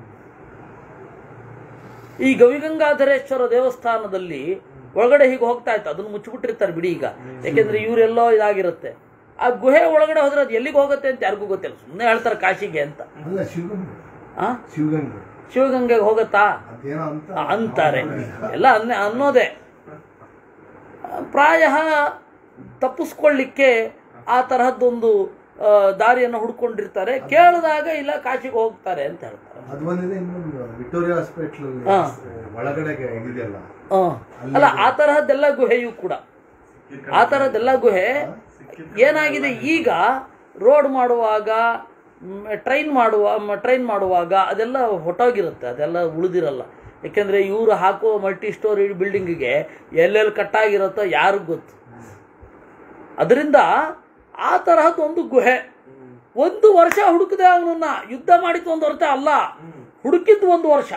ಈ ಗವಿಗಂಗಾಧರೇಶ್ವರ ದೇವಸ್ಥಾನದಲ್ಲಿ ಒಳಗಡೆ ಹೀಗೆ ಹೋಗ್ತಾ ಇತ್ತು ಅದನ್ನು ಮುಚ್ಚಿಬಿಟ್ಟಿರ್ತಾರೆ ಬಿಡಿ ಈಗ ಯಾಕೆಂದ್ರೆ ಇವರೆಲ್ಲೋ ಇದಾಗಿರುತ್ತೆ ಆ ಗುಹೆ ಒಳಗಡೆ ಹೋದ್ರೆ ಅದು ಎಲ್ಲಿಗೆ ಹೋಗುತ್ತೆ ಅಂತ ಯಾರಿಗೂ ಗೊತ್ತಿಲ್ಲ ಸುಮ್ಮನೆ ಹೇಳ್ತಾರೆ ಕಾಶಿಗೆ ಅಂತ ಅಲ್ಲ ಶಿವಗಂಗೆ ಆ ಶಿವಗಂಗೆ ಶಿವಗಂಗೆಗೆ ಹೋಗುತ್ತಾ ಅದೇನೋ ಅಂತ ಅಂತಾರೆ ಎಲ್ಲ ಅನ್ನೇ ಅನ್ನೋದೇ ಪ್ರಾಯ ತಪ್ಪಿಸ್ಕೊಳ್ಳಿಕ್ಕೆ ಆ ತರಹದ್ದೊಂದು ಆ, ದಾರಿಯನ್ನು ಹುಡ್ಕೊಂಡಿರ್ತಾರೆ ಕೇಳಿದಾಗ ಇಲ್ಲ ಕಾಶಿಗೆ ಹೋಗ್ತಾರೆ ಅಂತ ಹೇಳ್ತಾರೆ ಅದು ಬಂದಿದೆ ಇನ್ನೊಂದು ವಿಕ್ಟೋರಿಯಾ ಹಾಸ್ಪಿಟ್ಲ್ ಹಾ. ಒಳಗಡೆಗೆ ಇದೆಯಲ್ಲ ಆ, ಅಲ್ಲ ಆ ತರಹದ್ದೆಲ್ಲ ಗುಹೆಯೂ ಕೂಡ ಆ ತರಹದ್ದೆಲ್ಲ ಗುಹೆ ಏನಾಗಿದೆ ಈಗ ರೋಡ್ ಮಾಡುವಾಗ ಟ್ರೈನ್ ಮಾಡುವ ಟ್ರೈನ್ ಮಾಡುವಾಗ ಅದೆಲ್ಲ ಹೊಟ್ಟೋಗಿರುತ್ತೆ ಅದೆಲ್ಲ ಉಳಿದಿರಲ್ಲ ಯಾಕೆಂದರೆ ಇವರು ಹಾಕುವ ಮಲ್ಟಿ ಸ್ಟೋರಿ ಬಿಲ್ಡಿಂಗಿಗೆ ಎಲ್ಲೆಲ್ಲಿ ಕಟ್ಟಾಗಿರುತ್ತೋ ಯಾರಿಗೂ ಗೊತ್ತು ಅದರಿಂದ ಆ ತರಹದ್ದು ಒಂದು ಗುಹೆ ಒಂದು ವರ್ಷ ಹುಡುಕಿದೆ ಅವನನ್ನ ಯುದ್ಧ ಮಾಡಿದ್ದು ಒಂದು ವರ್ಷ ಅಲ್ಲ ಹುಡುಕಿದ್ದು ಒಂದು ವರ್ಷ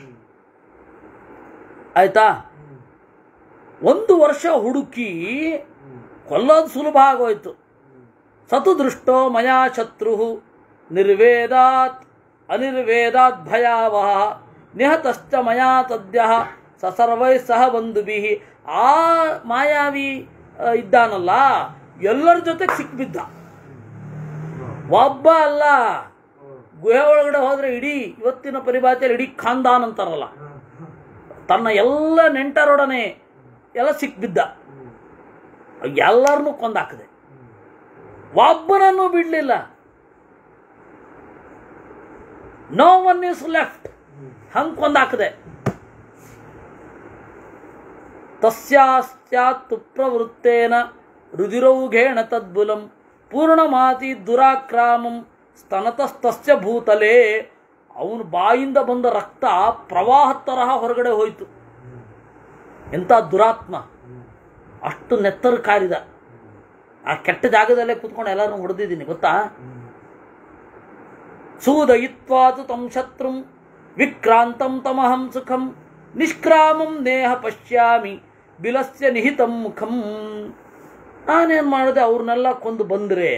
ಆಯ್ತಾ ಒಂದು ವರ್ಷ ಹುಡುಕಿ ಕೊಲ್ಲೋದು ಸುಲಭ ಆಗೋಯ್ತು ಸತು ದೃಷ್ಟೋ ಮಯಾ ಶತ್ರು ನಿರ್ವೇದಾತ್ ಅನಿರ್ವೇದಾತ್ ಭಯಾವಹ ನಿಹತಶ್ಚ ಮಯಾ ತದ್ಯ ಸ ಸರ್ವೈ ಸಹ ಬಂಧುಭಿ ಆ ಮಾಯಾವಿ ಆ, ಇದ್ದಾನಲ್ಲ ಎಲ್ಲರ ಜೊತೆಗೆ ಸಿಕ್ಬಿದ್ದ ಒಬ್ಬ ಅಲ್ಲ ಗುಹೆ ಒಳಗಡೆ ಹೋದ್ರೆ ಇಡೀ ಇವತ್ತಿನ ಪರಿಭಾಷೆಯಲ್ಲಿ ಇಡೀ ಖಾನ್ದಾನ್ ಅಂತಾರಲ್ಲ ತನ್ನ ಎಲ್ಲ ನೆಂಟರೊಡನೆ ಎಲ್ಲ ಸಿಕ್ಬಿದ್ದ ಎಲ್ಲರನ್ನೂ ಕೊಂದಾಕಿದೆ ಒಬ್ಬನನ್ನು ಬಿಡಲಿಲ್ಲ ನೋ ಒನ್ ಇಸ್ ಲೆಫ್ಟ್ ಹಂಗೆ ಕೊಂದಾಕಿದೆ ತಸ್ಯಾಸ್ತ್ಯಾತ್ತು ಪ್ರವೃತ್ತೇನ ರುದಿರೌಘೇಣ ತದ್ಬುಲಂ ಪೂರ್ಣಮಾತಿ ದುರಾಕ್ರಾಮಂ ಸ್ತನತಸ್ತಸ್ಯ ಭೂತಲೇ ಅವನು ಬಾಯಿಂದ ಬಂದ ರಕ್ತ ಪ್ರವಾಹದ ತರಹ ಹೊರಗಡೆ ಹೋಯಿತು ಎಂಥ ದುರಾತ್ಮ ಅಷ್ಟು ನೆತ್ತರು ಕಾರಿದ ಆ ಕೆಟ್ಟ ಜಾಗದಲ್ಲೇ ಕೂತ್ಕೊಂಡು ಎಲ್ಲರನ್ನು ಹೊಡೆದಿದ್ದೀನಿ ಗೊತ್ತಾ ಸೂದಯಿತ್ವಾತು ತಂ ಶತ್ರುಂ ವಿಕ್ರಾಂತಂ ತಮಹಂ ಸುಖಂ ನಿಷ್ಕ್ರಾಮಂ ನೇಹ ಪಶ್ಯಾಮಿ ಬಿಲಸ್ಯ ನಿಹಿತಂ ಮುಖಂ ನಾನೇನು ಮಾಡಿದೆ ಅವ್ರನ್ನೆಲ್ಲ ಕೊಂದು ಬಂದರೆ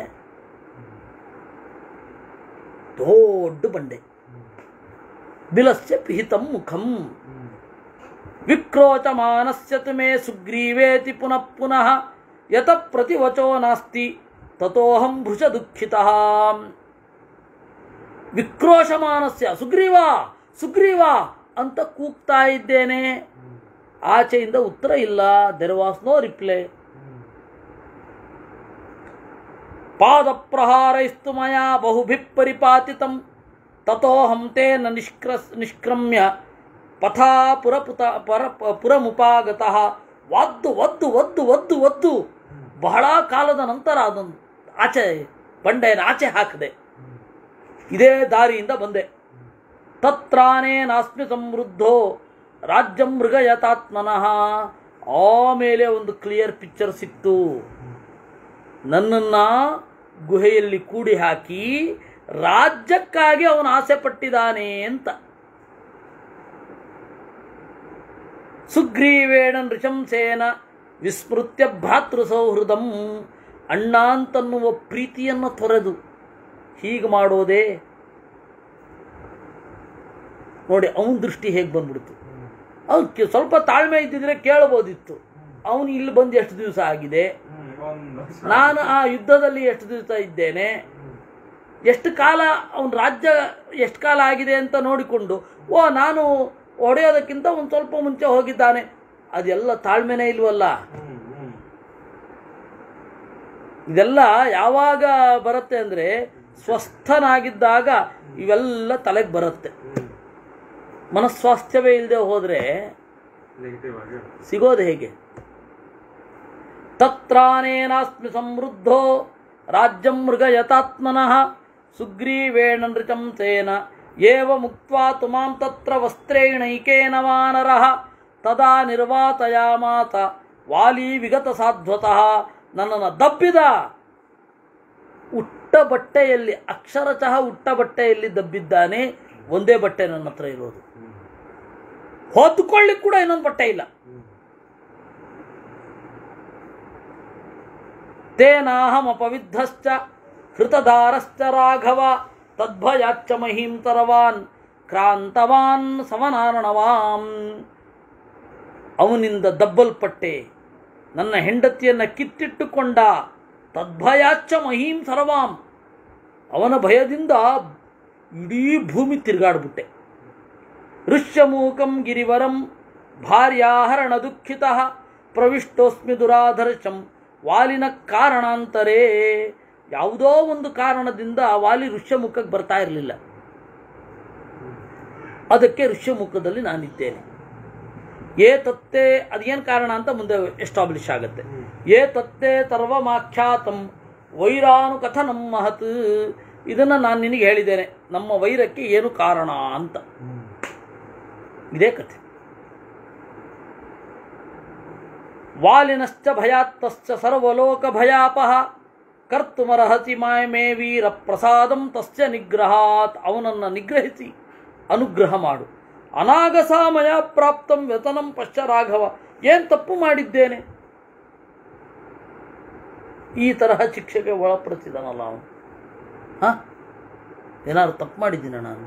ದೊಡ್ಡ ಬಂಡೆ ಬಿಲಸ್ಯ ಪಿಹಿತಂ ಮುಖಂ ವಿಕ್ರೋಚಮಾನಸ್ಯ ತು ಮೇ ಸುಗ್ರೀವೇತಿ ಪುನಃ ಪುನಃ ಯತ ಪ್ರತಿವಚೋ ನಾಸ್ತಿ ತತೋಹಂ ಭೃಶ ದುಃಖಿತಃ ವಿಕ್ರೋಶಮಾನಸ್ಯ ಸುಗ್ರೀವ ಸುಗ್ರೀವ ಅಂತ ಕೂಗ್ತಾ ಇದ್ದೇನೆ ಆಚೆಯಿಂದ ಉತ್ತರ ಇಲ್ಲ ದೆರ್ ವಾಸ್ ನೋ ರಿಪ್ಲೈ ಪಾದಪ್ರಹಾರೈಸ್ತು ಮಯಾ ಬಹುಭಿ ಪರಿಪಾತಿತಂ ತಥೋಹಂ ತೇನ ನಿಷ್ಕ್ರ ನಿಷ್ಕ್ರಮ್ಯ ಪಥಾ ಪುರಪುತ ಪರ ಪುರಮುಪಾಗತಃ ಒದ್ದು ಒದ್ದು ಒದ್ದು ಒದ್ದು ಒದ್ದು ಬಹಳ ಕಾಲದ ನಂತರ ಅದನ್ನು ಆಚೆ ಬಂಡೆಯನ್ನು ಆಚೆ ಹಾಕಿದೆ ಇದೇ ದಾರಿಯಿಂದ ಬಂದೆ ತತ್ರಾನೇ ನಾಸ್ಮಿ ಸಮೃದ್ಧೋ ರಾಜ್ಯಂ ಮೃಗಯತಾತ್ಮನಃ ಆಮೇಲೆ ಒಂದು ಕ್ಲಿಯರ್ ಪಿಕ್ಚರ್ ಸಿಕ್ತು ನನ್ನನ್ನು ಗುಹೆಯಲ್ಲಿ ಕೂಡಿ ಹಾಕಿ ರಾಜ್ಯಕ್ಕಾಗಿ ಅವನು ಆಸೆ ಪಟ್ಟಿದ್ದಾನೆ ಅಂತ ಸುಗ್ರೀವೇಣ ನೃಶಂಸೇನ ವಿಸ್ಮೃತ್ಯ ಭ್ರಾತೃ ಸೌಹೃದಂ ಅಣ್ಣ ಅಂತನ್ನುವ ಪ್ರೀತಿಯನ್ನು ತೊರೆದು ಹೀಗೆ ಮಾಡೋದೇ ನೋಡಿ ಅವನ ದೃಷ್ಟಿ ಹೇಗೆ ಬಂದ್ಬಿಡ್ತು ಅವ್ನು ಸ್ವಲ್ಪ ತಾಳ್ಮೆ ಇದ್ದಿದ್ರೆ ಕೇಳ್ಬೋದಿತ್ತು ಅವನು ಇಲ್ಲಿ ಬಂದು ಎಷ್ಟು ದಿವಸ ಆಗಿದೆ ಹ್ಮ್, ಈಗ ಒಂದ್ ವರ್ಷ ನಾನು ಆ ಯುದ್ಧದಲ್ಲಿ ಎಷ್ಟು ದಿವಸ ಇದ್ದೇನೆ ಎಷ್ಟು ಕಾಲ ಅವನ ರಾಜ್ಯ ಎಷ್ಟು ಕಾಲ ಆಗಿದೆ ಅಂತ ನೋಡಿಕೊಂಡು ಓ ನಾನು ಹೊಡೆಯೋದಕ್ಕಿಂತ ಒಂದು ಸ್ವಲ್ಪ ಮುಂಚೆ ಹೋಗಿದ್ದಾನೆ ಅದೆಲ್ಲ ತಾಳ್ಮೆನೇ ಇಲ್ವಲ್ಲ ಹ್ಮ್, ಹ್ಮ್. ಇದೆಲ್ಲ ಯಾವಾಗ ಬರುತ್ತೆ ಅಂದರೆ ಸ್ವಸ್ಥನಾಗಿದ್ದಾಗ ಇವೆಲ್ಲ ತಲೆಗೆ ಬರುತ್ತೆ ಹ್ಮ್. ಮನಸ್ವಾಸ್ಥ್ಯವೇ ಇಲ್ಲದೆ ಹೋದರೆ ನೆಗೆಟಿವ್ ಆಗಿ ಸಿಗೋದು ಹೇಗೆ ತತ್ರಾನೇನಾಸ್ಮಿ ಸಮೃದ್ಧೋ ರಾಜ್ಯಂ ಮೃಗಯತಾತ್ಮನಃ ಸುಗ್ರೀವೇಣ ನೃಚಂಸೇನ ಏವ ಮುಕ್ತ್ವಾ ತುಮಾಂ ತತ್ರ ವಸ್ತ್ರೇಣೈಕೇನ ವಾನರಃ ತದಾ ನಿರ್ವಾತಯಾಮಾತ ವಾಲಿ ವಿಗತ ಸಾಧ್ವತಃ ನನ್ನನ್ನು ದಬ್ಬಿದ ಉಟ್ಟ ಬಟ್ಟೆಯಲ್ಲಿ ಅಕ್ಷರಶಃ ಉಟ್ಟ ಬಟ್ಟೆಯಲ್ಲಿ ದಬ್ಬಿದ್ದಾನೆ ಒಂದೇ ಬಟ್ಟೆ ನನ್ನ ಹತ್ರ ಇರೋದು ಹ್ಮ್. ಹೊತ್ಕೊಳ್ಳಿಕ್ಕೆ ಕೂಡ ಇನ್ನೊಂದು ಬಟ್ಟೆ ಇಲ್ಲ ಹ್ಮ್. ತೇನಾಹಮಪವಿದ್ಧಶ್ಚ ಹೃತಧಾರಶ್ಚ ರಾಘವ ತದ್ಭಯಾಚ್ಚ ಮಹೀಂ ತರವಾನ್ ಕ್ರಾಂತವಾನ್ ಸಮನಾರಣವಾಂ ಅವನಿಂದ ದಬ್ಬಲ್ಪಟ್ಟೆ ನನ್ನ ಹೆಂಡತಿಯನ್ನು ಕಿತ್ತಿಟ್ಟುಕೊಂಡ ತದ್ಭಯಾಚ್ಚ ಮಹೀಂ ಸರ್ವಾಂ ಅವನ ಭಯದಿಂದ ಇಡೀ ಭೂಮಿ ತಿರುಗಾಡ್ಬಿಟ್ಟೆ ಋಷ್ಯಮೂಕಂ ಗಿರಿವರಂ ಭಾರ್ಯಾಹರಣ ದುಃಖಿತ ಪ್ರವಿಷ್ಟೋಸ್ಮಿ ದುರಾಧರ್ಶಂ ವಾಲಿನ ಕಾರಣಾಂತರೇ ಯಾವುದೋ ಒಂದು ಕಾರಣದಿಂದ ವಾಲಿ ಋಷ್ಯಮುಖಕ್ಕೆ ಬರ್ತಾ ಇರಲಿಲ್ಲ ಅದಕ್ಕೆ ಋಷ್ಯಮುಖದಲ್ಲಿ ನಾನಿದ್ದೇನೆ ಏ ತತ್ತೇ ಅದೇನು ಕಾರಣ ಅಂತ ಮುಂದೆ ಎಸ್ಟಾಬ್ಲಿಷ್ ಆಗುತ್ತೆ ಏ ತತ್ತೇ ತರ್ವಮಾಖ್ಯಾತಂ ವೈರಾನು ಕಥನಂ ಮಹತ್ ಇದನ್ನು ನಾನು ನಿನಗೆ ಹೇಳಿದ್ದೇನೆ ನಮ್ಮ ವೈರಕ್ಕೆ ಏನು ಕಾರಣ ಅಂತ ಇದೇ ಕಥೆ ವಾಲಿನಶ್ಚ ಭಯಾತ್ತಶ್ಚ ಸರ್ವಲೋಕ ಭಯಾಪಹ ಕರ್ತುಮರ್ಹಸಿ ಮಾಯಮೇ ವೀರ ಪ್ರಸಾದಂ ತಸ್ಯ ನಿಗ್ರಹಾತ್ ಅವನನ್ನು ನಿಗ್ರಹಿಸಿ ಅನುಗ್ರಹ ಮಾಡು ಅನಾಗಸಾಮಯ ಪ್ರಾಪ್ತಂ ವ್ಯತನಂ ಪಶ್ಚ ರಾಘವ ಏನು ತಪ್ಪು ಮಾಡಿದ್ದೇನೆ ಈ ತರಹ ಶಿಕ್ಷೆಗೆ ಒಳಪಡಿಸಿದನಲ್ಲ ಅವನು ಹಾಂ ಏನಾದ್ರು ತಪ್ಪು ಮಾಡಿದ್ದೀನ ನಾನು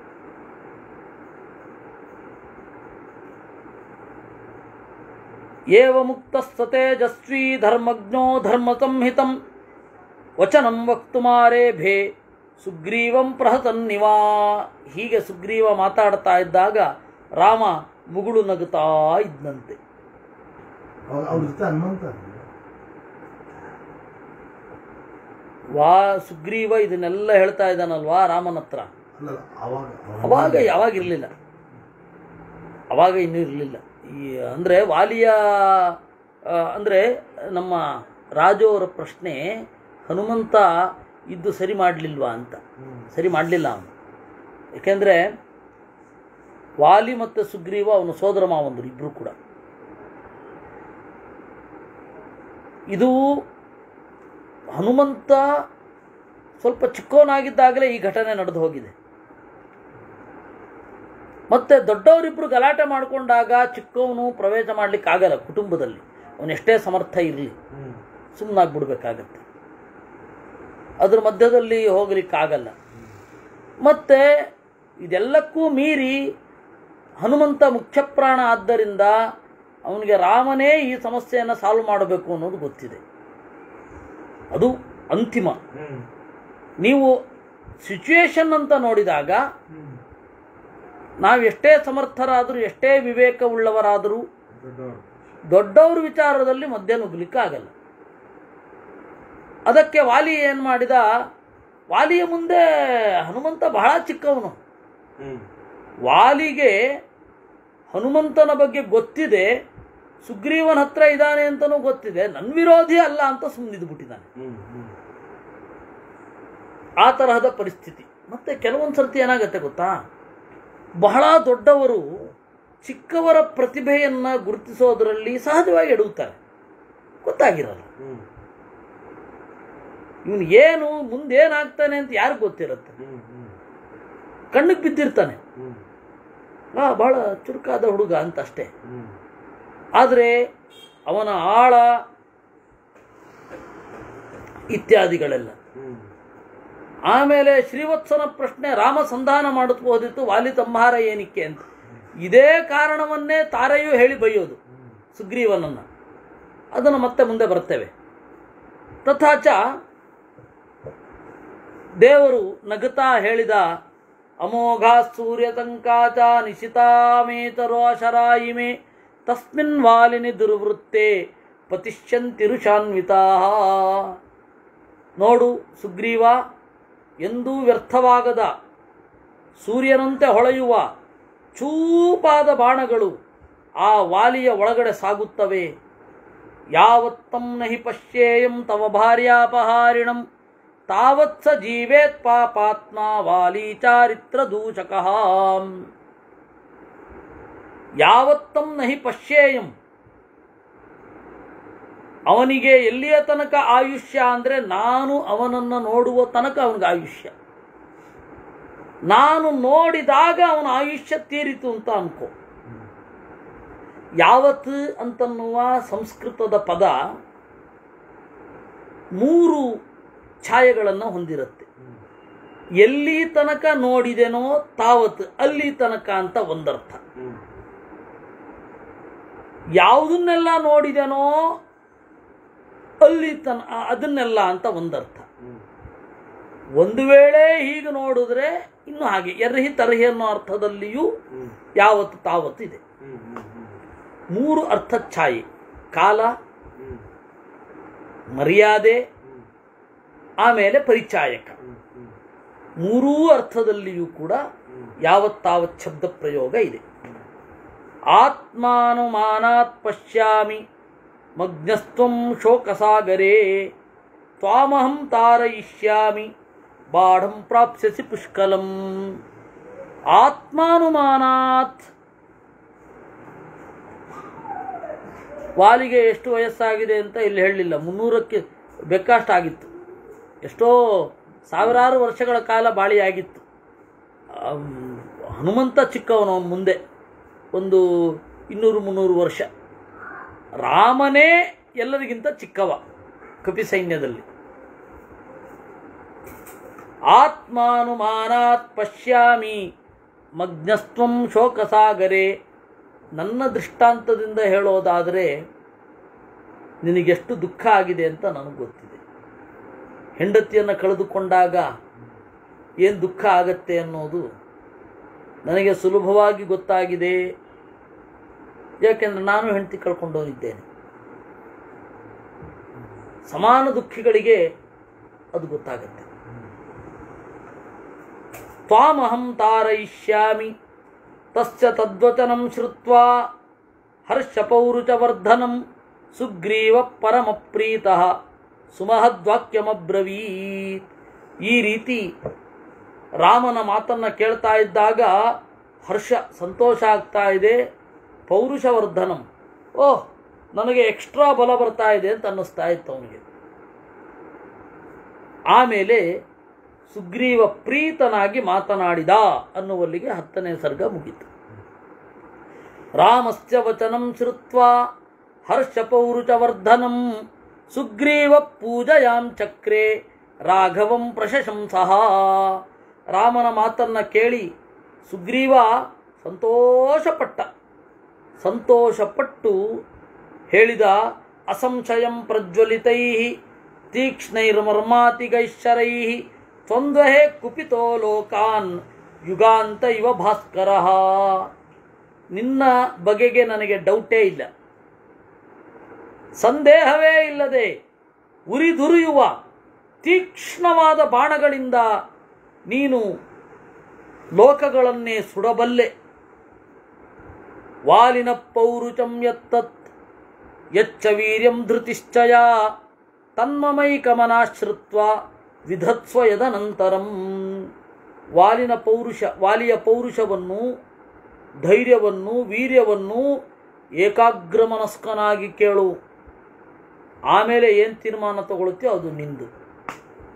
ಏವ ಮುಕ್ತ ಸತೇಜಸ್ವಿ ಧರ್ಮಜ್ಞೋ ಧರ್ಮ ಸಂಹಿತಂ ವಚನಂ ವಕ್ತುಮಾರೇಭೆ ಸುಗ್ರೀವಂ ಪ್ರಹತನ್ನಿವಾ ಹೀಗೆ ಸುಗ್ರೀವ ಮಾತಾಡ್ತಾ ಇದ್ದಾಗ ರಾಮ ಮುಗುಳು ನಗುತ್ತಾ ಇದ್ದಂತೆ ಅವ್ರ ಅವ್ರ ಜೊತೆ ಹನುಮಂತ ಇದ್ದ. ವಾ ಸುಗ್ರೀವ ಇದನ್ನೆಲ್ಲ ಹೇಳ್ತಾ ಇದ್ದಾನಲ್ವಾ ರಾಮನ ಹತ್ರ ಅಲ್ಲ ಅವಾಗ ಅವಾಗ ಯಾವಾಗ ಇರಲಿಲ್ಲ ಅವಾಗ ಇನ್ನೂ ಇರಲಿಲ್ಲ ಈ ಅಂದರೆ ವಾಲಿಯ ಆ, ಅಂದರೆ ನಮ್ಮ ರಾಜು ಅವರ ಪ್ರಶ್ನೆ ಹನುಮಂತ ಇದ್ದು ಸರಿ ಮಾಡಲಿಲ್ವಾ ಅಂತ ಹ್ಮ್. ಸರಿ ಮಾಡಲಿಲ್ಲ ಅವನು ಏಕೆಂದರೆ ವಾಲಿ ಮತ್ತು ಸುಗ್ರೀವ ಅವನು ಸೋದರ ಮಾವಂದರು ಇಬ್ಬರು ಕೂಡ ಇದು ಹನುಮಂತ ಸ್ವಲ್ಪ ಚಿಕ್ಕವನಾಗಿದ್ದಾಗಲೇ ಈ ಘಟನೆ ನಡೆದು ಹೋಗಿದೆ ಮತ್ತೆ ದೊಡ್ಡವರಿಬ್ಬರು ಗಲಾಟೆ ಮಾಡಿಕೊಂಡಾಗ ಚಿಕ್ಕವನು ಪ್ರವೇಶ ಮಾಡಲಿಕ್ಕೆ ಆಗಲ್ಲ ಕುಟುಂಬದಲ್ಲಿ ಅವನು ಎಷ್ಟೇ ಸಮರ್ಥ ಇರಲಿ ಹ್ಮ್. ಸುಮ್ಮನಾಗ್ಬಿಡ್ಬೇಕಾಗತ್ತೆ ಅದ್ರ ಮಧ್ಯದಲ್ಲಿ ಹೋಗ್ಲಿಕ್ಕಾಗಲ್ಲ ಮತ್ತೆ ಇದೆಲ್ಲಕ್ಕೂ ಮೀರಿ ಹನುಮಂತ ಮುಖ್ಯ ಪ್ರಾಣ ಆದ್ದರಿಂದ ಅವನಿಗೆ ರಾಮನೇ ಈ ಸಮಸ್ಯೆಯನ್ನು ಸಾಲ್ವ್ ಮಾಡಬೇಕು ಅನ್ನೋದು ಗೊತ್ತಿದೆ ಅದು ಅಂತಿಮ ಹ್ಮ್. ನೀವು ಸಿಚುವೇಶನ್ ಅಂತ ನೋಡಿದಾಗ ಹ್ಮ್. ನಾವು ಎಷ್ಟೇ ಸಮರ್ಥರಾದರೂ ಎಷ್ಟೇ ವಿವೇಕವುಳ್ಳವರಾದರೂ ದೊಡ್ಡವರು ದೊಡ್ಡವ್ರ ವಿಚಾರದಲ್ಲಿ ಮಧ್ಯ ನುಗ್ಲಿಕ್ಕಾಗಲ್ಲ ಅದಕ್ಕೆ ವಾಲಿ ಏನು ಮಾಡಿದ ವಾಲಿಯ ಮುಂದೆ ಹನುಮಂತ ಬಹಳ ಚಿಕ್ಕವನು ಹ್ಮ್. ವಾಲಿಗೆ ಹನುಮಂತನ ಬಗ್ಗೆ ಗೊತ್ತಿದೆ ಸುಗ್ರೀವನ ಹತ್ರ ಇದ್ದಾನೆ ಅಂತನೂ ಗೊತ್ತಿದೆ ನನ್ನ ವಿರೋಧಿ ಅಲ್ಲ ಅಂತ ಸುಮ್ಮನಿದ್ಬಿಟ್ಟಿದ್ದಾನೆ ಹ್ಮ್. ಹ್ಮ್. ಆ ತರಹದ ಪರಿಸ್ಥಿತಿ ಮತ್ತೆ ಕೆಲವೊಂದು ಸರ್ತಿ ಏನಾಗುತ್ತೆ ಗೊತ್ತಾ ಬಹಳ ದೊಡ್ಡವರು ಚಿಕ್ಕವರ ಪ್ರತಿಭೆಯನ್ನು ಗುರುತಿಸೋದರಲ್ಲಿ ಸಹಜವಾಗಿ ಎಡುತ್ತಾರೆ ಗೊತ್ತಾಗಿರಲ್ಲ ಹ್ಮ್. ಇವನು ಏನು ಮುಂದೇನಾಗ್ತಾನೆ ಅಂತ ಯಾರಿಗೆ ಗೊತ್ತಿರುತ್ತೆ ಹ್ಮ್ ಹ್ಮ್ ಕಣ್ಣಿಗೆ ಬಿದ್ದಿರ್ತಾನೆ ಹ್ಮ್ ಆ ಬಹಳ ಚುರುಕಾದ ಹುಡುಗ ಅಂತ ಅಷ್ಟೇ ಹ್ಮ್ ಆದರೆ ಅವನ ಆಳ ಇತ್ಯಾದಿಗಳೆಲ್ಲ ಹ್ಮ್ ಆಮೇಲೆ ಶ್ರೀವತ್ಸನ ಪ್ರಶ್ನೆ ರಾಮ ಸಂಧಾನ ಮಾಡುತ್ತಬಹುದಿತ್ತು ವಾಲಿ ಸಂಹಾರ ಏನಕ್ಕೆ ಅಂತ ಇದೇ ಕಾರಣವನ್ನೇ ತಾರೆಯೂ ಹೇಳಿ ಬೈಯೋದು ಸುಗ್ರೀವನನ್ನು ಅದನ್ನು ಮತ್ತೆ ಮುಂದೆ ಬರ್ತೇವೆ ತಥಾಚ ದೇವರು ನಗುತ್ತಾ ಹೇಳಿದ ಅಮೋಘ ಸೂರ್ಯತಂಕಾಚ ನಿಶಿತಾಮೇತರೋಶರಾಯಿಮೆ ತಸ್ಮಿನ್ ವಾಲಿನಿ ದುರ್ವೃತ್ತೆ ಪತಿಷ್ಯಂತಿರುಷಾನ್ವಿತಾ ನೋಡು ಸುಗ್ರೀವ ಎಂದೂ ವ್ಯರ್ಥವಾಗದ ಸೂರ್ಯನಂತೆ ಹೊಳೆಯುವ ಚೂಪಾದ ಬಾಣಗಳು ಆ ವಾಲಿಯ ಒಳಗಡೆ ಸಾಗುತ್ತವೆ ಯಾವತ್ತಂ ನಹಿ ಪಶ್ಯೇಯಂ ತವ ಭಾರ್ಯಾಪಹಾರಿಣಂ ತಾವತ್ಸ ಜೀವೇತ್ ಪಾಪಾತ್ಮ ವಾಲಿ ಚಾರಿತ್ರ ದೂಷಕಃ ಯಾವತ್ತಂ ನಹಿ ಪಶ್ಯೇಯಂ ಅವನಿಗೆ ಎಲ್ಲಿಯ ತನಕ ಆಯುಷ್ಯ ಅಂದರೆ ನಾನು ಅವನನ್ನು ನೋಡುವ ತನಕ ಅವನಿಗೆ ಆಯುಷ್ಯ ನಾನು ನೋಡಿದಾಗ ಅವನ ಆಯುಷ್ಯ ತೀರಿತು ಅಂತ ಅನ್ಕೋ ಯಾವತ್ ಅಂತನ್ನುವ ಸಂಸ್ಕೃತದ ಪದ ಮೂರು ಛಾಯೆಗಳನ್ನು ಹೊಂದಿರುತ್ತೆ ಎಲ್ಲಿ ತನಕ ನೋಡಿದೆನೋ ತಾವತ್ ಅಲ್ಲಿ ತನಕ ಅಂತ ಒಂದರ್ಥ ಹ್ಮ್ ಯಾವುದನ್ನೆಲ್ಲ ನೋಡಿದೆನೋ ಅಲ್ಲಿ ತನ ಅದನ್ನೆಲ್ಲ ಅಂತ ಒಂದರ್ಥ ಹ್ಮ್ ಒಂದು ವೇಳೆ ಹೀಗೆ ನೋಡಿದ್ರೆ ಇನ್ನು ಹಾಗೆ ಎರ್ಹಿ ತರಹಿ ಅನ್ನೋ ಅರ್ಥದಲ್ಲಿಯೂ ಹ್ಮ್ ಯಾವತ್ತು ತಾವತ್ತು ಇದೆ ಹ್ಮ್ ಹ್ಮ್ ಹ್ಮ್ ಮೂರು ಅರ್ಥ ಛಾಯೆ ಕಾಲ ಹ್ಮ್ ಮರ್ಯಾದೆ ಹ್ಮ್ ಆಮೇಲೆ ಪರಿಚಾಯಕ ಹ್ಮ್ ಹ್ಮ್ ಮೂರೂ ಅರ್ಥದಲ್ಲಿಯೂ ಕೂಡ ಯಾವತ್ತಾವತ್ ಶಬ್ದ ಪ್ರಯೋಗ ಇದೆ ಆತ್ಮಾನುಮಾನಾತ್ ಪಶ್ಯಾಮಿ ಮಗ್ನಸ್ತ್ವಂ ಶೋಕಸಾಗರೇ ತ್ವಾಮಹಂ ತಾರಯಿಷ್ಯಾಮಿ ಬಾಢಂ ಪ್ರಾಪ್ಸ್ಯಸಿ ಪುಷ್ಕಲಂ ಆತ್ಮಾನುಮಾನಾತ್ ವಾಲಿಗೆ ಎಷ್ಟು ವಯಸ್ಸಾಗಿದೆ ಅಂತ ಇಲ್ಲಿ ಹೇಳಲಿಲ್ಲ ಮುನ್ನೂರಕ್ಕೆ ಬೆಕ್ಕಷ್ಟಾಗಿತ್ತು ಎಷ್ಟೋ ಸಾವಿರಾರು ವರ್ಷಗಳ ಕಾಲ ಬಾಳಿಯಾಗಿತ್ತು ಆಮ್, ಹನುಮಂತ ಚಿಕ್ಕವನು ಅವನ ಮುಂದೆ ಒಂದು ಇನ್ನೂರು ಮುನ್ನೂರು ವರ್ಷ ರಾಮನೇ ಎಲ್ಲರಿಗಿಂತ ಚಿಕ್ಕವ ಕಪಿ ಸೈನ್ಯದಲ್ಲಿ ಆತ್ಮಾನುಮಾನಾತ್ ಪಶ್ಯಾಮಿ ಮಗ್ನಸ್ತ್ವಂ ಶೋಕಸಾಗರೆ ನನ್ನ ದೃಷ್ಟಾಂತದಿಂದ ಹೇಳೋದಾದರೆ ನಿನಗೆಷ್ಟು ದುಃಖ ಆಗಿದೆ ಅಂತ ನನಗೆ ಗೊತ್ತಿದೆ ಹೆಂಡತಿಯನ್ನು ಕಳೆದುಕೊಂಡಾಗ ಏನು ದುಃಖ ಆಗತ್ತೆ ಅನ್ನೋದು ನನಗೆ ಸುಲಭವಾಗಿ ಗೊತ್ತಾಗಿದೆ ಯಾಕೆಂದ್ರೆ ನಾನು ಹೆಂಡತಿ ಕಳ್ಕೊಂಡವನಿದ್ದೇನೆ ಸಮಾನ ದುಃಖಿಗಳಿಗೆ ಅದು ಗೊತ್ತಾಗತ್ತೆ ತ್ವಾಮಹಂ ತಾರಯಿಷ್ಯಾಮಿ ತಸ್ಯ ತದ್ವಚನಂ ಶ್ರುತ್ವಾ ಹರ್ಷಪೌರುಚವರ್ಧನಂ ಸುಗ್ರೀವ ಪರಮಪ್ರೀತಃ ಸುಮಹದ್ವಾಕ್ಯಮಬ್ರವೀತ್ ಈ ರೀತಿ ರಾಮನ ಮಾತನ್ನು ಕೇಳ್ತಾ ಇದ್ದಾಗ ಹರ್ಷ ಸಂತೋಷ ಆಗ್ತಾ ಇದೆ ಪೌರುಷವರ್ಧನಂ ಓಹ್ ನನಗೆ ಎಕ್ಸ್ಟ್ರಾ ಬಲ ಬರ್ತಾ ಇದೆ ಅಂತ ಅನ್ನಿಸ್ತಾ ಇತ್ತು ಅವನಿಗೆ ಆಮೇಲೆ ಸುಗ್ರೀವ ಪ್ರೀತನಾಗಿ ಮಾತನಾಡಿದ ಅನ್ನುವಲ್ಲಿಗೆ ಹತ್ತನೇ ಸರ್ಗ ಮುಗೀತು ರಾಮಸ್ಯ ವಚನಂ ಶ್ರುತ್ವಾ ಹರ್ಷಪೌರುಚವರ್ಧನಂ ಸುಗ್ರೀವ ಪೂಜಯಾಂ ಚಕ್ರೆ ರಾಘವಂ ಪ್ರಶಂಸಃ ರಾಮನ ಮಾತನ್ನ ಕೇಳಿ ಸುಗ್ರೀವ ಸಂತೋಷಪಟ್ಟ ಸಂತೋಷಪಟ್ಟು ಹೇಳಿದ ಅಸಂಶಯಂ ಪ್ರಜ್ವಲಿತೈ ತೀಕ್ಷ್ಣೈರ್ಮರ್ಮಾತಿಗೈಶ್ಚರೈ ತ್ವಂದ್ವಹೇ ಕುಪಿತೋ ಲೋಕಾನ್ ಯುಗಾಂತ ಇವ ಭಾಸ್ಕರ ನಿನ್ನ ಬಗೆಗೆ ನನಗೆ ಡೌಟೇ ಇಲ್ಲ ಸಂದೇಹವೇ ಇಲ್ಲದೆ ಉರಿದುರಿಯುವ ತೀಕ್ಷ್ಣವಾದ ಬಾಣಗಳಿಂದ ನೀನು ಲೋಕಗಳನ್ನೇ ಸುಡಬಲ್ಲೆ ವಾಲಿನ ಪೌರುಚಂ ಯತ್ತತ್ ಯಚ್ಚ ವೀರ್ಯಂ ಧೃತಿಶ್ಚಯ ತನ್ಮಮೈಕಮನಾಶ್ರಿತ್ವ ವಿಧತ್ಸ್ವ ಯದನಂತರಂ ವಾಲಿನ ಪೌರುಷ ವಾಲಿಯ ಪೌರುಷವನ್ನು ಧೈರ್ಯವನ್ನು ವೀರ್ಯವನ್ನು ಏಕಾಗ್ರಮನಸ್ಕನಾಗಿ ಕೇಳು ಆಮೇಲೆ ಏನು ತೀರ್ಮಾನ ತಗೊಳ್ತೀಯೋ ಅದು ನಿಂದು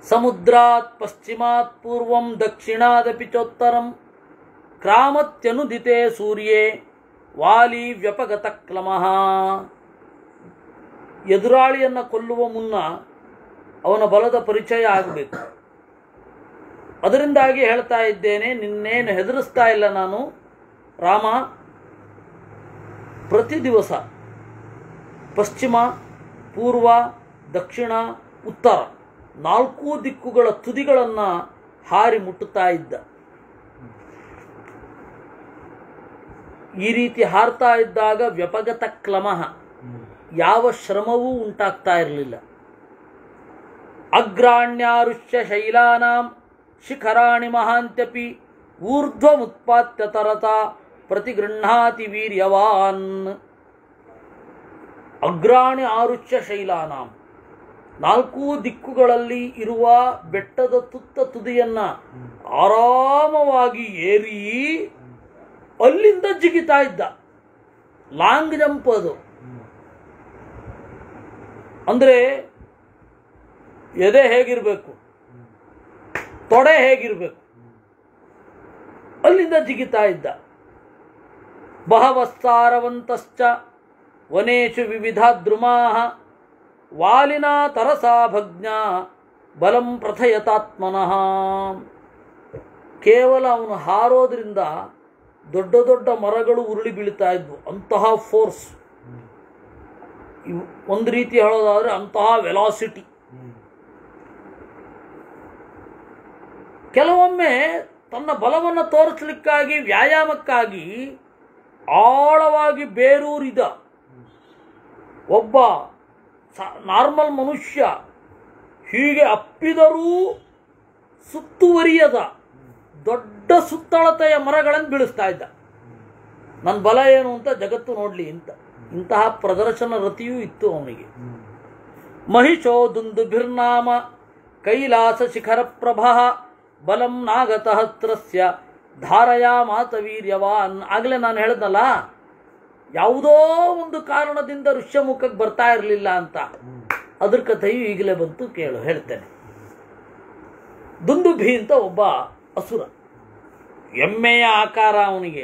ಸಮುದ್ರಾತ್ ಪಶ್ಚಿಮಾತ್ ಪೂರ್ವಂ ದಕ್ಷಿಣಾದಪಿ ಚೋತ್ತರಂ ಕ್ರಾಮತ್ಯನುದಿತೆ ಸೂರ್ಯೇ ವಾಲಿ ವ್ಯಪಗತ ಕ್ಲಮಃ ಎದುರಾಳಿಯನ್ನು ಕೊಲ್ಲುವ ಮುನ್ನ ಅವನ ಬಲದ ಪರಿಚಯ ಆಗಬೇಕು ಅದರಿಂದಾಗಿ ಹೇಳ್ತಾ ಇದ್ದೇನೆ ನಿನ್ನೇನು ಹೆದರಿಸ್ತಾ ಇಲ್ಲ ನಾನು ರಾಮ ಪ್ರತಿ ದಿವಸ ಪಶ್ಚಿಮ ಪೂರ್ವ ದಕ್ಷಿಣ ಉತ್ತರ ನಾಲ್ಕೂ ದಿಕ್ಕುಗಳ ತುದಿಗಳನ್ನು ಹಾರಿ ಮುಟ್ಟುತ್ತಾ ಇದ್ದ ಈ ರೀತಿ ಹಾರ್ತಾ ಇದ್ದಾಗ ವ್ಯಪಗತ ಕ್ಲಮಃ ಯಾವ ಶ್ರಮವೂ ಉಂಟಾಗ್ತಾ ಇರಲಿಲ್ಲ ಅಗ್ರಾಣ್ಯಾರುಷ್ಯ ಶೈಲಾನಾಂ ಶಿಖರಾಣಿ ಮಹಾಂತ್ಯಪಿ ಊರ್ಧ್ವಮುತ್ಪಾತ್ಯ ತರತ ಪ್ರತಿಗೃಹಾತಿ ವೀರ್ಯವಾನ್ ಅಗ್ರಾಣಿ ಆರುಷ್ಯ ಶೈಲಾನಾಂ ನಾಲ್ಕೂ ದಿಕ್ಕುಗಳಲ್ಲಿ ಇರುವ ಬೆಟ್ಟದ ತುತ್ತ ತುದಿಯನ್ನ ಆರಾಮವಾಗಿ ಏರಿ ಅಲ್ಲಿಂದ ಜಿಗಿತಾ ಇದ್ದ ಲಾಂಗ್ ಜಂಪ್ ಅದು ಅಂದ್ರೆ ಎದೆ ಹೇಗಿರಬೇಕು ತೊಡೆ ಹೇಗಿರಬೇಕು ಅಲ್ಲಿಂದ ಜಿಗಿತಾ ಇದ್ದ ಬಹವಸ್ಸಾರವಂತಶ್ಚ ವನೇಶು ವಿವಿಧ ದ್ರುಮಾಹ ವಾಲಿನಾ ತರಸಾ ಭಗ್ನ ಬಲಂ ಪ್ರಥಯತಾತ್ಮನಃ ಕೇವಲ ಅವನು ಹಾರೋದ್ರಿಂದ ದೊಡ್ಡ ದೊಡ್ಡ ಮರಗಳು ಉರುಳಿ ಬೀಳ್ತಾ ಇದ್ವು ಅಂತಹ ಫೋರ್ಸ್ ಇವು ಒಂದು ರೀತಿ ಹೇಳೋದಾದ್ರೆ ಅಂತಹ ವೆಲಾಸಿಟಿ ಕೆಲವೊಮ್ಮೆ ತನ್ನ ಬಲವನ್ನು ತೋರಿಸಲಿಕ್ಕಾಗಿ ವ್ಯಾಯಾಮಕ್ಕಾಗಿ ಆಳವಾಗಿ ಬೇರೂರಿದ ಒಬ್ಬ ನಾರ್ಮಲ್ ಮನುಷ್ಯ ಹೀಗೆ ಅಪ್ಪಿದರೂ ಸುತ್ತುವರಿಯದ ದೊಡ್ಡ ಸುತ್ತಳತೆಯ ಮರಗಳನ್ನು ಬೀಳಿಸ್ತಾ ಇದ್ದ ನನ್ನ ಬಲ ಏನು ಅಂತ ಜಗತ್ತು ನೋಡಲಿ ಅಂತ ಇಂತಹ ಪ್ರದರ್ಶನ ರತಿಯೂ ಇತ್ತು ಅವನಿಗೆ ಮಹಿಷೋ ದುಂದುಭಿರ್ನಾಮ ಕೈಲಾಸ ಶಿಖರ ಪ್ರಭ ಬಲಂ ನಾಗತ ಹತ್ರಸ್ಯ ಧಾರಯಾ ಮಾತ ವೀರ್ಯವಾನ್ ಆಗಲೇ ನಾನು ಹೇಳಿದ್ನಲ್ಲ ಯಾವುದೋ ಒಂದು ಕಾರಣದಿಂದ ಋಷ್ಯಮುಖಕ್ಕೆ ಬರ್ತಾ ಇರಲಿಲ್ಲ ಅಂತ ಅದ್ರ ಕಥೆಯು ಈಗಲೇ ಬಂತು ಕೇಳು ಹೇಳ್ತೇನೆ ದುಂದುಭಿ ಅಂತ ಒಬ್ಬ ಅಸುರ ಎಮ್ಮೆಯ ಆಕಾರ ಅವನಿಗೆ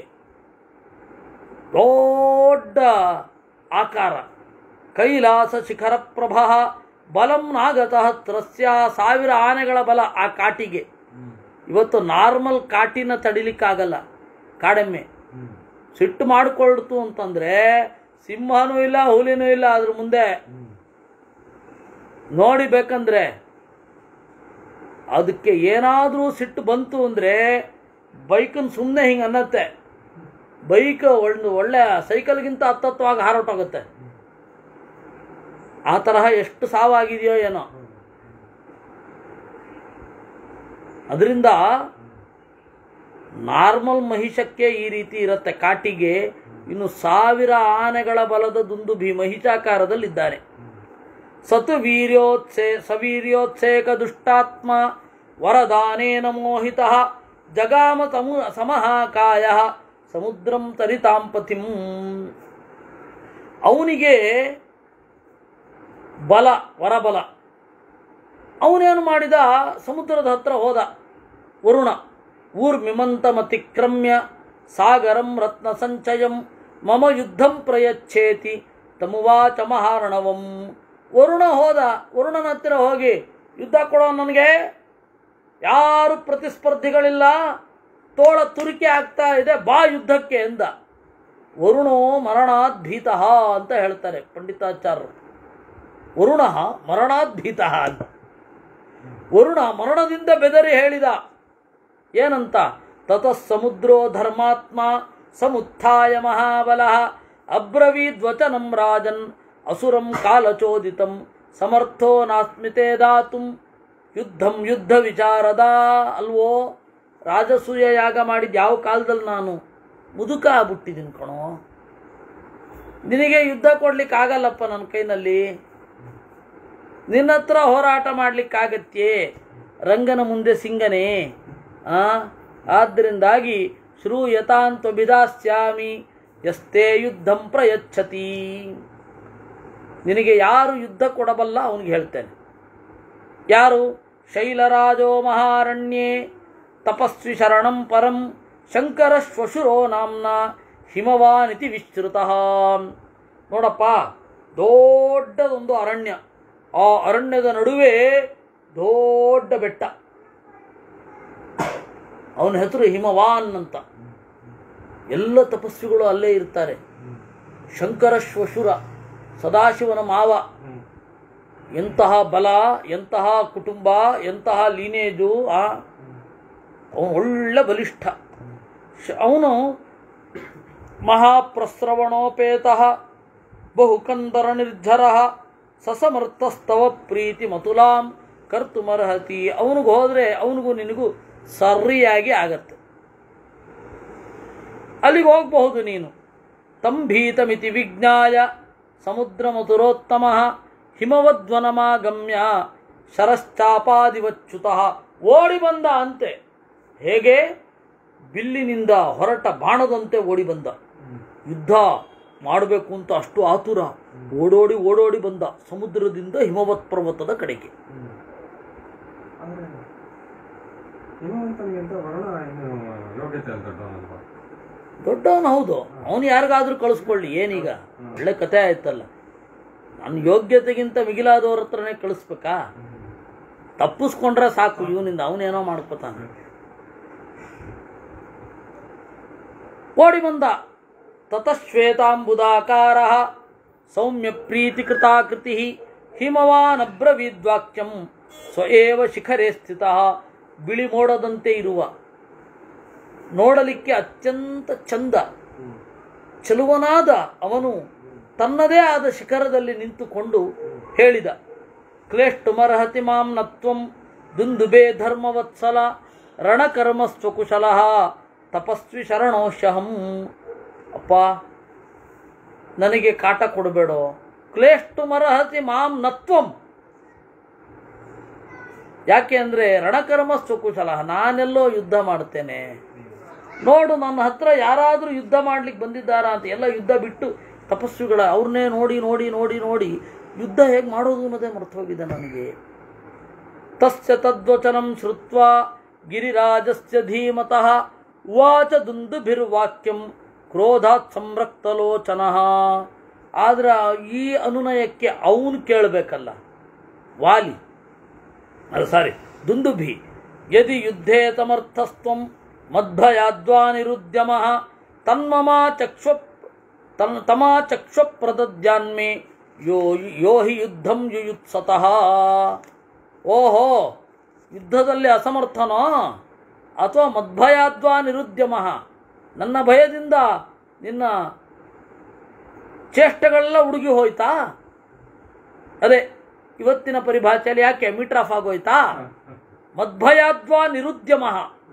ದೊಡ್ಡ ಆಕಾರ ಕೈಲಾಸ ಶಿಖರ ಪ್ರಭ ಬಲಂ ನಾಗತಃ ತ್ರಸ್ಯ ಸಾವಿರ ಆನೆಗಳ ಬಲ ಆ ಕಾಟಿಗೆ ಇವತ್ತು ನಾರ್ಮಲ್ ಕಾಟಿನ ತಡಿಲಿಕ್ಕಾಗಲ್ಲ ಕಾಡೆಮ್ಮೆ ಸಿಟ್ಟು ಮಾಡಿಕೊಳ್ತು ಅಂತಂದ್ರೆ ಸಿಂಹನೂ ಇಲ್ಲ ಹುಲಿನೂ ಇಲ್ಲ ಅದ್ರ ಮುಂದೆ ನೋಡಿ ಬೇಕಂದ್ರೆ ಅದಕ್ಕೆ ಏನಾದರೂ ಸಿಟ್ಟು ಬಂತು ಅಂದರೆ ಬೈಕನ್ನು ಸುಮ್ಮನೆ ಹಿಂಗೆ ಅನ್ನತ್ತೆ ಬೈಕ್ ಒಂದು ಒಳ್ಳೆ ಸೈಕಲ್ಗಿಂತ ಹತ್ತತ್ವಾಗಿ ಹಾರೋಟೋಗುತ್ತೆ ಆ ತರಹ ಎಷ್ಟು ಸಾವಾಗಿದೆಯೋ ಏನೋ ಅದರಿಂದ ನಾರ್ಮಲ್ ಮಹಿಷಕ್ಕೆ ಈ ರೀತಿ ಇರುತ್ತೆ ಕಾಟಿಗೆ ಇನ್ನು ಸಾವಿರ ಆನೆಗಳ ಬಲದ ದುಂದುಭಿ ಮಹಿಷಾಕಾರದಲ್ಲಿದ್ದಾನೆ ಸತು ವೀರ್ಯೋತ್ಸೇ ಸವೀರ್ಯೋತ್ಸೇಕ ದುಷ್ಟಾತ್ಮ ವರದಾನೇನ ಮೋಹಿತ ಜಗಾಮ ಸಮು ಸಮಹಾಕಾಯ ಸಮುದ್ರಂ ತರಿತಾಂಪತಿಂ ಅವನಿಗೆ ಬಲ ವರಬಲ ಅವನೇನು ಮಾಡಿದ ಸಮುದ್ರದ ಹತ್ರ ಹೋದ ವರುಣ ಊರ್ಮಿಮಂತಮತಿಕ್ರಮ್ಯ ಸಾಗರಂ ರತ್ನ ಸಂಚಯಂ ಮಮ ಯುದ್ಧಂ ಪ್ರಯಚ್ಛೇತಿ ತಮುವಾಚ ಮಹಾರಣವಂ ವರುಣ ಹೋದ ವರುಣನ ಹತ್ತಿರ ಹೋಗಿ ಯುದ್ಧ ಕೊಡೋ ನನಗೆ ಯಾರು ಪ್ರತಿಸ್ಪರ್ಧಿಗಳಿಲ್ಲ ತೋಳ ತುರಿಕೆ ಆಗ್ತಾ ಇದೆ ಬಾ ಯುದ್ಧಕ್ಕೆ ಎಂದ ವರುಣೋ ಮರಣಾತ್ ಭೀತಃ ಅಂತ ಹೇಳ್ತಾರೆ ಪಂಡಿತಾಚಾರ್ಯರು ವರುಣ ಮರಣಾತ್ ಭೀತಃ ಅಂತ ವರುಣ ಮರಣದಿಂದ ಬೆದರಿ ಹೇಳಿದ ಏನಂತ ತತಃ ಸಮುದ್ರೋ ಧರ್ಮಾತ್ಮ ಸಮುತ್ಥಾಯ ಮಹಾಬಲ ಅಬ್ರವೀದ್ವಚನಂ ರಾಜನ್ ಅಸುರಂ ಕಾಲಚೋದಿತಂ ಸಮರ್ಥೋ ನಾಸ್ಮಿತೆ ದಾತುಂ ಯುದ್ಧಂ ಯುದ್ಧ ವಿಚಾರದ ಅಲ್ವೋ ರಾಜಸೂಯ ಯಾಗ ಮಾಡಿದ ಯಾವ ಕಾಲದಲ್ಲಿ ನಾನು ಮುದುಕ ಆಗ್ಬಿಟ್ಟಿದ್ದೀನಿ ಕಣೋ ನಿನಗೆ ಯುದ್ಧ ಕೊಡ್ಲಿಕ್ಕೆ ಆಗಲ್ಲಪ್ಪ ನನ್ನ ಕೈನಲ್ಲಿ ನಿನ್ನ ಹತ್ರ ಹೋರಾಟ ಮಾಡ್ಲಿಕ್ಕಾಗತ್ಯೇ ರಂಗನ ಮುಂದೆ ಸಿಂಗನೇ ಆ ಆದ್ದರಿಂದಾಗಿ ಶ್ರೂಯತಾಂತ ಬಿದಾಸ್ಯಾಮಿ ಯಸ್ತೇ ಯುದ್ಧಂ ಪ್ರಯಚ್ಛತಿ ನಿನಗೆ ಯಾರು ಯುದ್ಧ ಕೊಡಬಲ್ಲ ಅವನಿಗೆ ಹೇಳ್ತೇನೆ ಯಾರು ಶೈಲರಾಜೋ ಮಹಾರಣ್ಯೇ ತಪಸ್ವಿ ಶರಣಂ ಪರಂ ಶಂಕರ ಶ್ವಶುರೋ ನಾಮ್ನ ಹಿಮವಾನಿತಿ ವಿಸ್ತೃತ ನೋಡಪ್ಪ ದೊಡ್ಡದೊಂದು ಅರಣ್ಯ ಆ ಅರಣ್ಯದ ನಡುವೆ ದೊಡ್ಡ ಬೆಟ್ಟ ಅವನ ಹೆಸರು ಹಿಮವಾನ್ ಅಂತ ಎಲ್ಲ ತಪಸ್ವಿಗಳು ಅಲ್ಲೇ ಇರ್ತಾರೆ ಶಂಕರ ಶ್ವಶುರ ಸದಾಶಿವನ ಮಾವ ಎಂತಹ ಬಲ ಎಂತಹ ಕುಟುಂಬ ಎಂತಹ ಲೀನೇಜು ಆ ಅವನು ಒಳ್ಳೆ ಬಲಿಷ್ಠ ಅವನು ಮಹಾಪ್ರಸ್ರವಣೋಪೇತ ಬಹುಕಂದರ ನಿರ್ಜರ ಸಸಮರ್ಥಸ್ತವ ಪ್ರೀತಿ ಮತುಲಾಂ ಕರ್ತುಮರ್ಹತಿ ಅವನಿಗೆ ಹೋದರೆ ಅವನಿಗೂ ನಿನಗೂ ಸರಿಯಾಗಿ ಆಗತ್ತೆ ಅಲ್ಲಿಗೆ ಹೋಗಬಹುದು ನೀನು ತಂಭೀತಮಿತಿ ವಿಜ್ಞಾಯ ಸಮುದ್ರ ಮಧುರೋತ್ತಮ ಹಿಮವದ್ವನಮಾಗಮ್ಯ ಶರಶ್ಚಾಪಾದಿವಚ್ಯುತಃ ಓಡಿ ಬಂದ ಅಂತೆ ಹೇಗೆ ಬಿಲ್ಲಿನಿಂದ ಹೊರಟ ಬಾಣದಂತೆ ಓಡಿ ಬಂದ ಯುದ್ಧ ಮಾಡಬೇಕು ಅಂತ ಅಷ್ಟು ಆತುರ ಓಡೋಡಿ ಓಡೋಡಿ ಬಂದ ಸಮುದ್ರದಿಂದ ಹಿಮವತ್ ಪರ್ವತದ ಕಡೆಗೆ ಆದ್ರೆ ಹಿಮವಂತನಿಗಿಂತ ವರುಣ ಇನ್ನು ಯೋಗ್ಯತೆ ಅಂತ ದೊಡ್ಡವನಲ್ವಾ ದೊಡ್ಡವನು ಹೌದು ಅವನು ಯಾರಿಗಾದ್ರೂ ಕಳಿಸ್ಕೊಳ್ಳಿ ಏನೀಗ ಒಳ್ಳೆ ಕತೆ ಆಯ್ತಲ್ಲ ನನ್ನ ಯೋಗ್ಯತೆಗಿಂತ ಮಿಗಿಲಾದವ್ರ ಹತ್ರನೇ ಕಳಿಸ್ಬೇಕಾ ತಪ್ಪಿಸ್ಕೊಂಡ್ರೆ ಸಾಕು ಇವನಿಂದ ಅವನೇನೋ ಮಾಡ್ಕೋತಾನೆ ಓಡಿ ಬಂದ ತತಶ್ವೇತಾಂಬುದಾಕಾರ ಸೌಮ್ಯ ಪ್ರೀತಿಕೃತಾಕೃತಿ ಹಿಮವಾನಬ್ರವೀದ್ವಾಕ್ಯಂ ಸ್ವಯೇವ ಶಿಖರೇ ಸ್ಥಿತ ಬಿಳಿ ಮೋಡದಂತೆ ಇರುವ ನೋಡಲಿಕ್ಕೆ ಅತ್ಯಂತ ಚಂದ ಚೆಲುವನಾದ ಅವನು ತನ್ನದೇ ಆದ ಶಿಖರದಲ್ಲಿ ನಿಂತುಕೊಂಡು ಹೇಳಿದ ಕ್ಲೇಷ್ಟುಮರ್ಹತಿ ಮಾಂ ನತ್ವಂ ದುಂದುಬೆ ಧರ್ಮವತ್ಸಲ ರಣಕರ್ಮ ಸ್ವಕುಶಲ ತಪಸ್ವಿ ಶರಣೋಶಹಂ ಅಪ್ಪ ನನಗೆ ಕಾಟ ಕೊಡಬೇಡೋ ಕ್ಲೇಷ್ಟು ಮರಹತಿ ಮಾಂ ನತ್ವಂ ಯಾಕೆ ಅಂದರೆ ರಣಕರ್ಮ ಸ್ವಕುಶಲ ನಾನೆಲ್ಲೋ ಯುದ್ಧ ಮಾಡ್ತೇನೆ ನೋಡು ನನ್ನ ಹತ್ರ ಯಾರಾದರೂ ಯುದ್ಧ ಮಾಡ್ಲಿಕ್ಕೆ ಬಂದಿದ್ದಾರಾ ಅಂತ ಎಲ್ಲ ಯುದ್ಧ ಬಿಟ್ಟು ತಪಸ್ವಿಗಳ ಅವ್ರನ್ನೇ ನೋಡಿ ನೋಡಿ ನೋಡಿ ನೋಡಿ ಯುದ್ಧ ಹೇಗೆ ಮಾಡೋದು ಅನ್ನೋದೇ ಮರ್ತು ಹೋಗಿದೆ ನನಗೆ ತಸ್ಯ ತದ್ವಚನಂ ಶ್ರುತ್ವ ಗಿರಿರಾಜಸ್ಯ ಧೀಮತಃ ಉವಾಚ ದುಂದುಭಿರ್ವಾಕ್ಯಂ ಕ್ರೋಧಾತ್ ಸಂರಕ್ತಲೋಚನಃ ಆದ್ರೆ ಈ ಅನುನಯಕ್ಕೆ ಅವನು ಕೇಳಬೇಕಲ್ಲ ವಾಲಿ ಅಲ್ಲ ಸಾರಿ ದುಂದುಭಿ ಯದಿ ಯುದ್ಧೇ ಸಮರ್ಥಸ್ತ್ವಂ ಮಧ್ವಯಾದ್ವಾನಿರುದ್ಯಮ ತನ್ಮಮ ಚಕ್ಷ ತನ್ ತಮಾ ಚಕ್ಷ ಪ್ರದದ್ಯಾನ್ಮೇ ಯೋ ಯೋ ಹಿ ಯುದ್ಧಂ ಯುಯುತ್ಸತಃ ಓಹೋ ಯುದ್ಧದಲ್ಲಿ ಅಸಮರ್ಥನೋ ಅಥವಾ ಮದ್ಭಯಾದ್ವಾ ನಿರುದ್ಯಮ ನನ್ನ ಭಯದಿಂದ ನಿನ್ನ ಚೇಷ್ಟೆಗಳೆಲ್ಲ ಹುಡುಗಿ ಹೋಯ್ತಾ ಅದೇ ಇವತ್ತಿನ ಪರಿಭಾಷೆಯಲ್ಲಿ ಯಾಕೆ ಮೀಟರ್ ಆಫ್ ಆಗೋಯ್ತಾ ಮದ್ಭಯಾದ್ವಾ ನಿರುದ್ಯಮ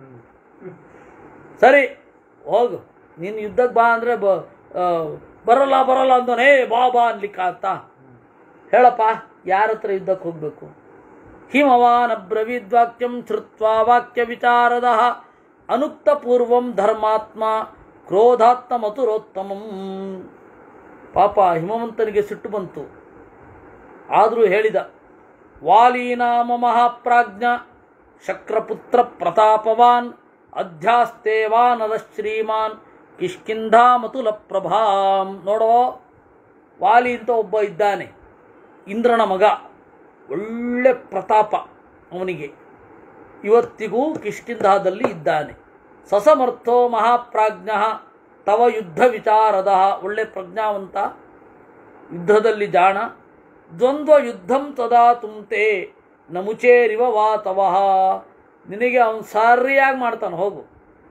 ಸರಿ ಹೋಗು ನೀನು ಯುದ್ಧಕ್ಕೆ ಬಾ ಅಂದರೆ ಬ ಆ, ಬರಲ್ಲ ಬರಲ್ಲ ಅಂದೋನೇ ಬಾ ಬಾ ಅನ್ಲಿಕ್ಕಾಗ್ತ ಹೇಳಪ್ಪ ಯಾರ ಹತ್ರ ಯುದ್ಧಕ್ಕೆ ಹೋಗಬೇಕು ಹಿಮವಾನ್ ಅಬ್ರವೀದ್ವಾಕ್ಯಂ ಶ್ರುತ್ವಾ ವಾಕ್ಯ ವಿಚಾರದ ಅನುಕ್ತ ಪೂರ್ವಂ ಧರ್ಮಾತ್ಮ ಕ್ರೋಧಾತ್ಮ ಮಧುರೋತ್ತಮಂ ಪಾಪ ಹಿಮವಂತನಿಗೆ ಸಿಟ್ಟು ಬಂತು ಆದರೂ ಹೇಳಿದ ವಾಲೀನಾಮ ಮಹಾಪ್ರಾಜ್ಞ ಶಕ್ರಪುತ್ರ ಪ್ರತಾಪವಾನ್ ಅಧ್ಯಾಸ್ತೇವಾನದ ಶ್ರೀಮಾನ್ ಕಿಷ್ಕಿಂಧಾ ಮತುಲ ಪ್ರಭಾಂ ನೋಡೋ ವಾಲಿ ಅಂತ ಒಬ್ಬ ಇದ್ದಾನೆ ಇಂದ್ರನ ಮಗ ಒಳ್ಳೆ ಪ್ರತಾಪ ಅವನಿಗೆ ಇವತ್ತಿಗೂ ಕಿಷ್ಕಿಂಧಾದಲ್ಲಿ ಇದ್ದಾನೆ ಸಸಮರ್ಥೋ ಮಹಾಪ್ರಾಜ್ಞ ತವ ಯುದ್ಧ ವಿಚಾರದ ಒಳ್ಳೆ ಪ್ರಜ್ಞಾವಂತ ಯುದ್ಧದಲ್ಲಿ ಜಾಣ ದ್ವಂದ್ವ ಯುದ್ಧಂ ತದಾ ತುಂತೆ ನಮುಚೇರಿವ ವಾ ತವಃ ನಿನಗೆ ಅವನು ಸರಿಯಾಗಿ ಮಾಡ್ತಾನೆ ಹೋಗು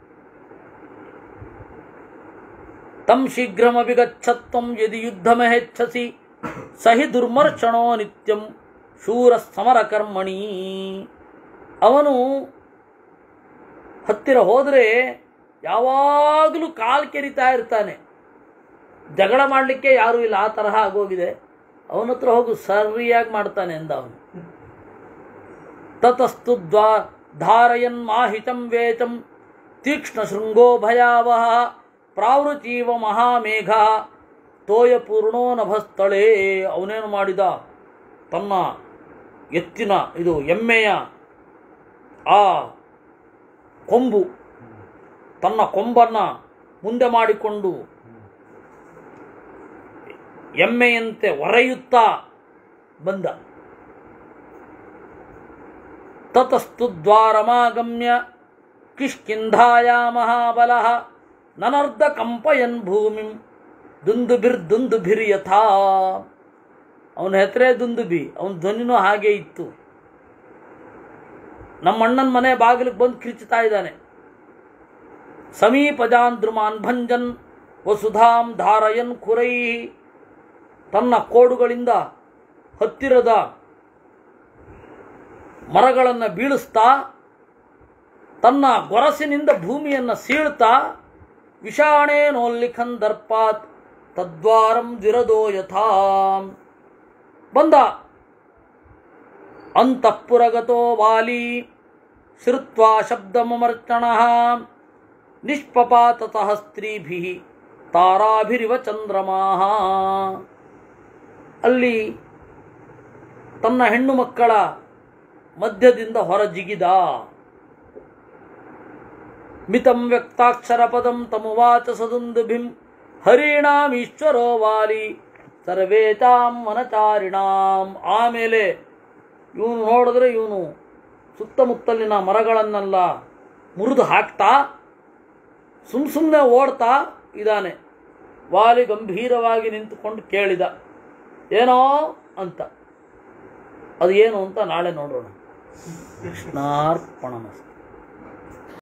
ತಂ ಶೀಘ್ರಮಭಿಗಚ್ಚತ್ವಂ ಯದಿ ಯುದ್ಧಮಹೆಚ್ಛಸಿ ಸಹಿ ದುರ್ಮರ್ಷಣೋ ನಿತ್ಯಂ ಶೂರ ಸಮರ ಕರ್ಮಣಿ ಅವನು ಹತ್ತಿರ ಹೋದರೆ ಯಾವಾಗಲೂ ಕಾಲು ಕೆರಿತಾ ಇರ್ತಾನೆ ಜಗಳ ಮಾಡಲಿಕ್ಕೆ ಯಾರೂ ಇಲ್ಲ ಆ ತರಹ ಆಗೋಗಿದೆ ಅವನ ಹತ್ರ ಹೋಗು ಸರಿಯಾಗಿ ಮಾಡ್ತಾನೆ ಎಂದ ಅವನು ತತಸ್ತು ದ್ವಾ ಧಾರಯನ್ ಮಾಹಿತಂ ವೇಚಂ ತೀಕ್ಷ್ಣ ಶೃಂಗೋ ಭಯಾವಹ ಪ್ರಾವೃಚೀವ ಮಹಾಮೇಘ ತೋಯಪೂರ್ಣೋ ನಭಸ್ಥಳೇ ಅವನೇನು ಮಾಡಿದ ತನ್ನ ಎತ್ತಿನ ಇದು ಎಮ್ಮೆಯ ಆ ಕೊಂಬು ತನ್ನ ಕೊಂಬನ್ನ ಮುಂದೆ ಮಾಡಿಕೊಂಡು ಎಮ್ಮೆಯಂತೆ ಒರೆಯುತ್ತಾ ಬಂದ ತತಸ್ತು ದ್ವಾರಮಾಗಮ್ಯ ಕಿಷ್ಕಿಂಧಾಯ ಮಹಾಬಲ ನನರ್ಧ ಕಂಪಯನ್ ಭೂಮಿಂ ದುಂದುಭಿರ್ ಯಥಾ ಅವನ ಹೆಸರೇ ದುಂದುಬಿ ಅವನ ಧ್ವನಿನೂ ಹಾಗೆ ಇತ್ತು ನಮ್ಮ ಅಣ್ಣನ ಮನೆ ಬಾಗಿಲಿಗೆ ಬಂದು ಕಿರ್ಚುತ್ತಾ ಇದ್ದಾನೆ ಸಮೀಪಜಾಂದ್ರುಮಾನ್ ಭಂಜನ್ ವಸುಧಾಂ ಧಾರಯನ್ ಖುರೈ ತನ್ನ ಕೋಡುಗಳಿಂದ ಹತ್ತಿರದ ಮರಗಳನ್ನು ಬೀಳಿಸ್ತಾ ತನ್ನ ಗೊರಸಿನಿಂದ ಭೂಮಿಯನ್ನು ಸೀಳ್ತಾ ವಿಷಾಣೇನೋಲ್ಲಿಖನ್ ದರ್ಪಾತ್ ತದ್ವಾರಂ ಜಿರದೋ ಯಥಾ ಬಂದ ಅಂತಃಪುರಗತೋ ವಾಲಿ ಶ್ರುತ್ವಾ ಶಬ್ದಮರ್ಚಣ ನಿಷ್ಪಪಾತತಃ ಸ್ತ್ರೀಭಿ ತಾರಾಭಿರಿವ ಚಂದ್ರಮಾಹ ಅಲ್ಲಿ ತನ್ನ ಹೆಣ್ಣು ಮಕ್ಕಳ ಮಧ್ಯದಿಂದ ಹೊರಜಿಗಿದ ಮಿತಂ ವ್ಯಕ್ತಾಕ್ಷರ ಪದಂ ತಮುವಾಚ ಸದುಂದುಭಿಂ ಹರಿಣಾಮೀಶ್ವರೋ ವಾಲಿ ಸರ್ವೇತಾಂ ವನಚಾರಿಣಾಂ ಆಮೇಲೆ ಇವನು ನೋಡಿದ್ರೆ ಇವನು ಸುತ್ತಮುತ್ತಲಿನ ಮರಗಳನ್ನೆಲ್ಲ ಮುರಿದು ಹಾಕ್ತಾ ಸುಮ್ ಸುಮ್ಮನೆ ಓಡ್ತಾ ಇದ್ದಾನೆ ವಾಲಿ ಗಂಭೀರವಾಗಿ ನಿಂತುಕೊಂಡು ಕೇಳಿದ ಏನೋ ಅಂತ ಅದು ಏನು ಅಂತ ನಾಳೆ ನೋಡೋಣ ಕೃಷ್ಣಾರ್ಪಣಮಸ್ತು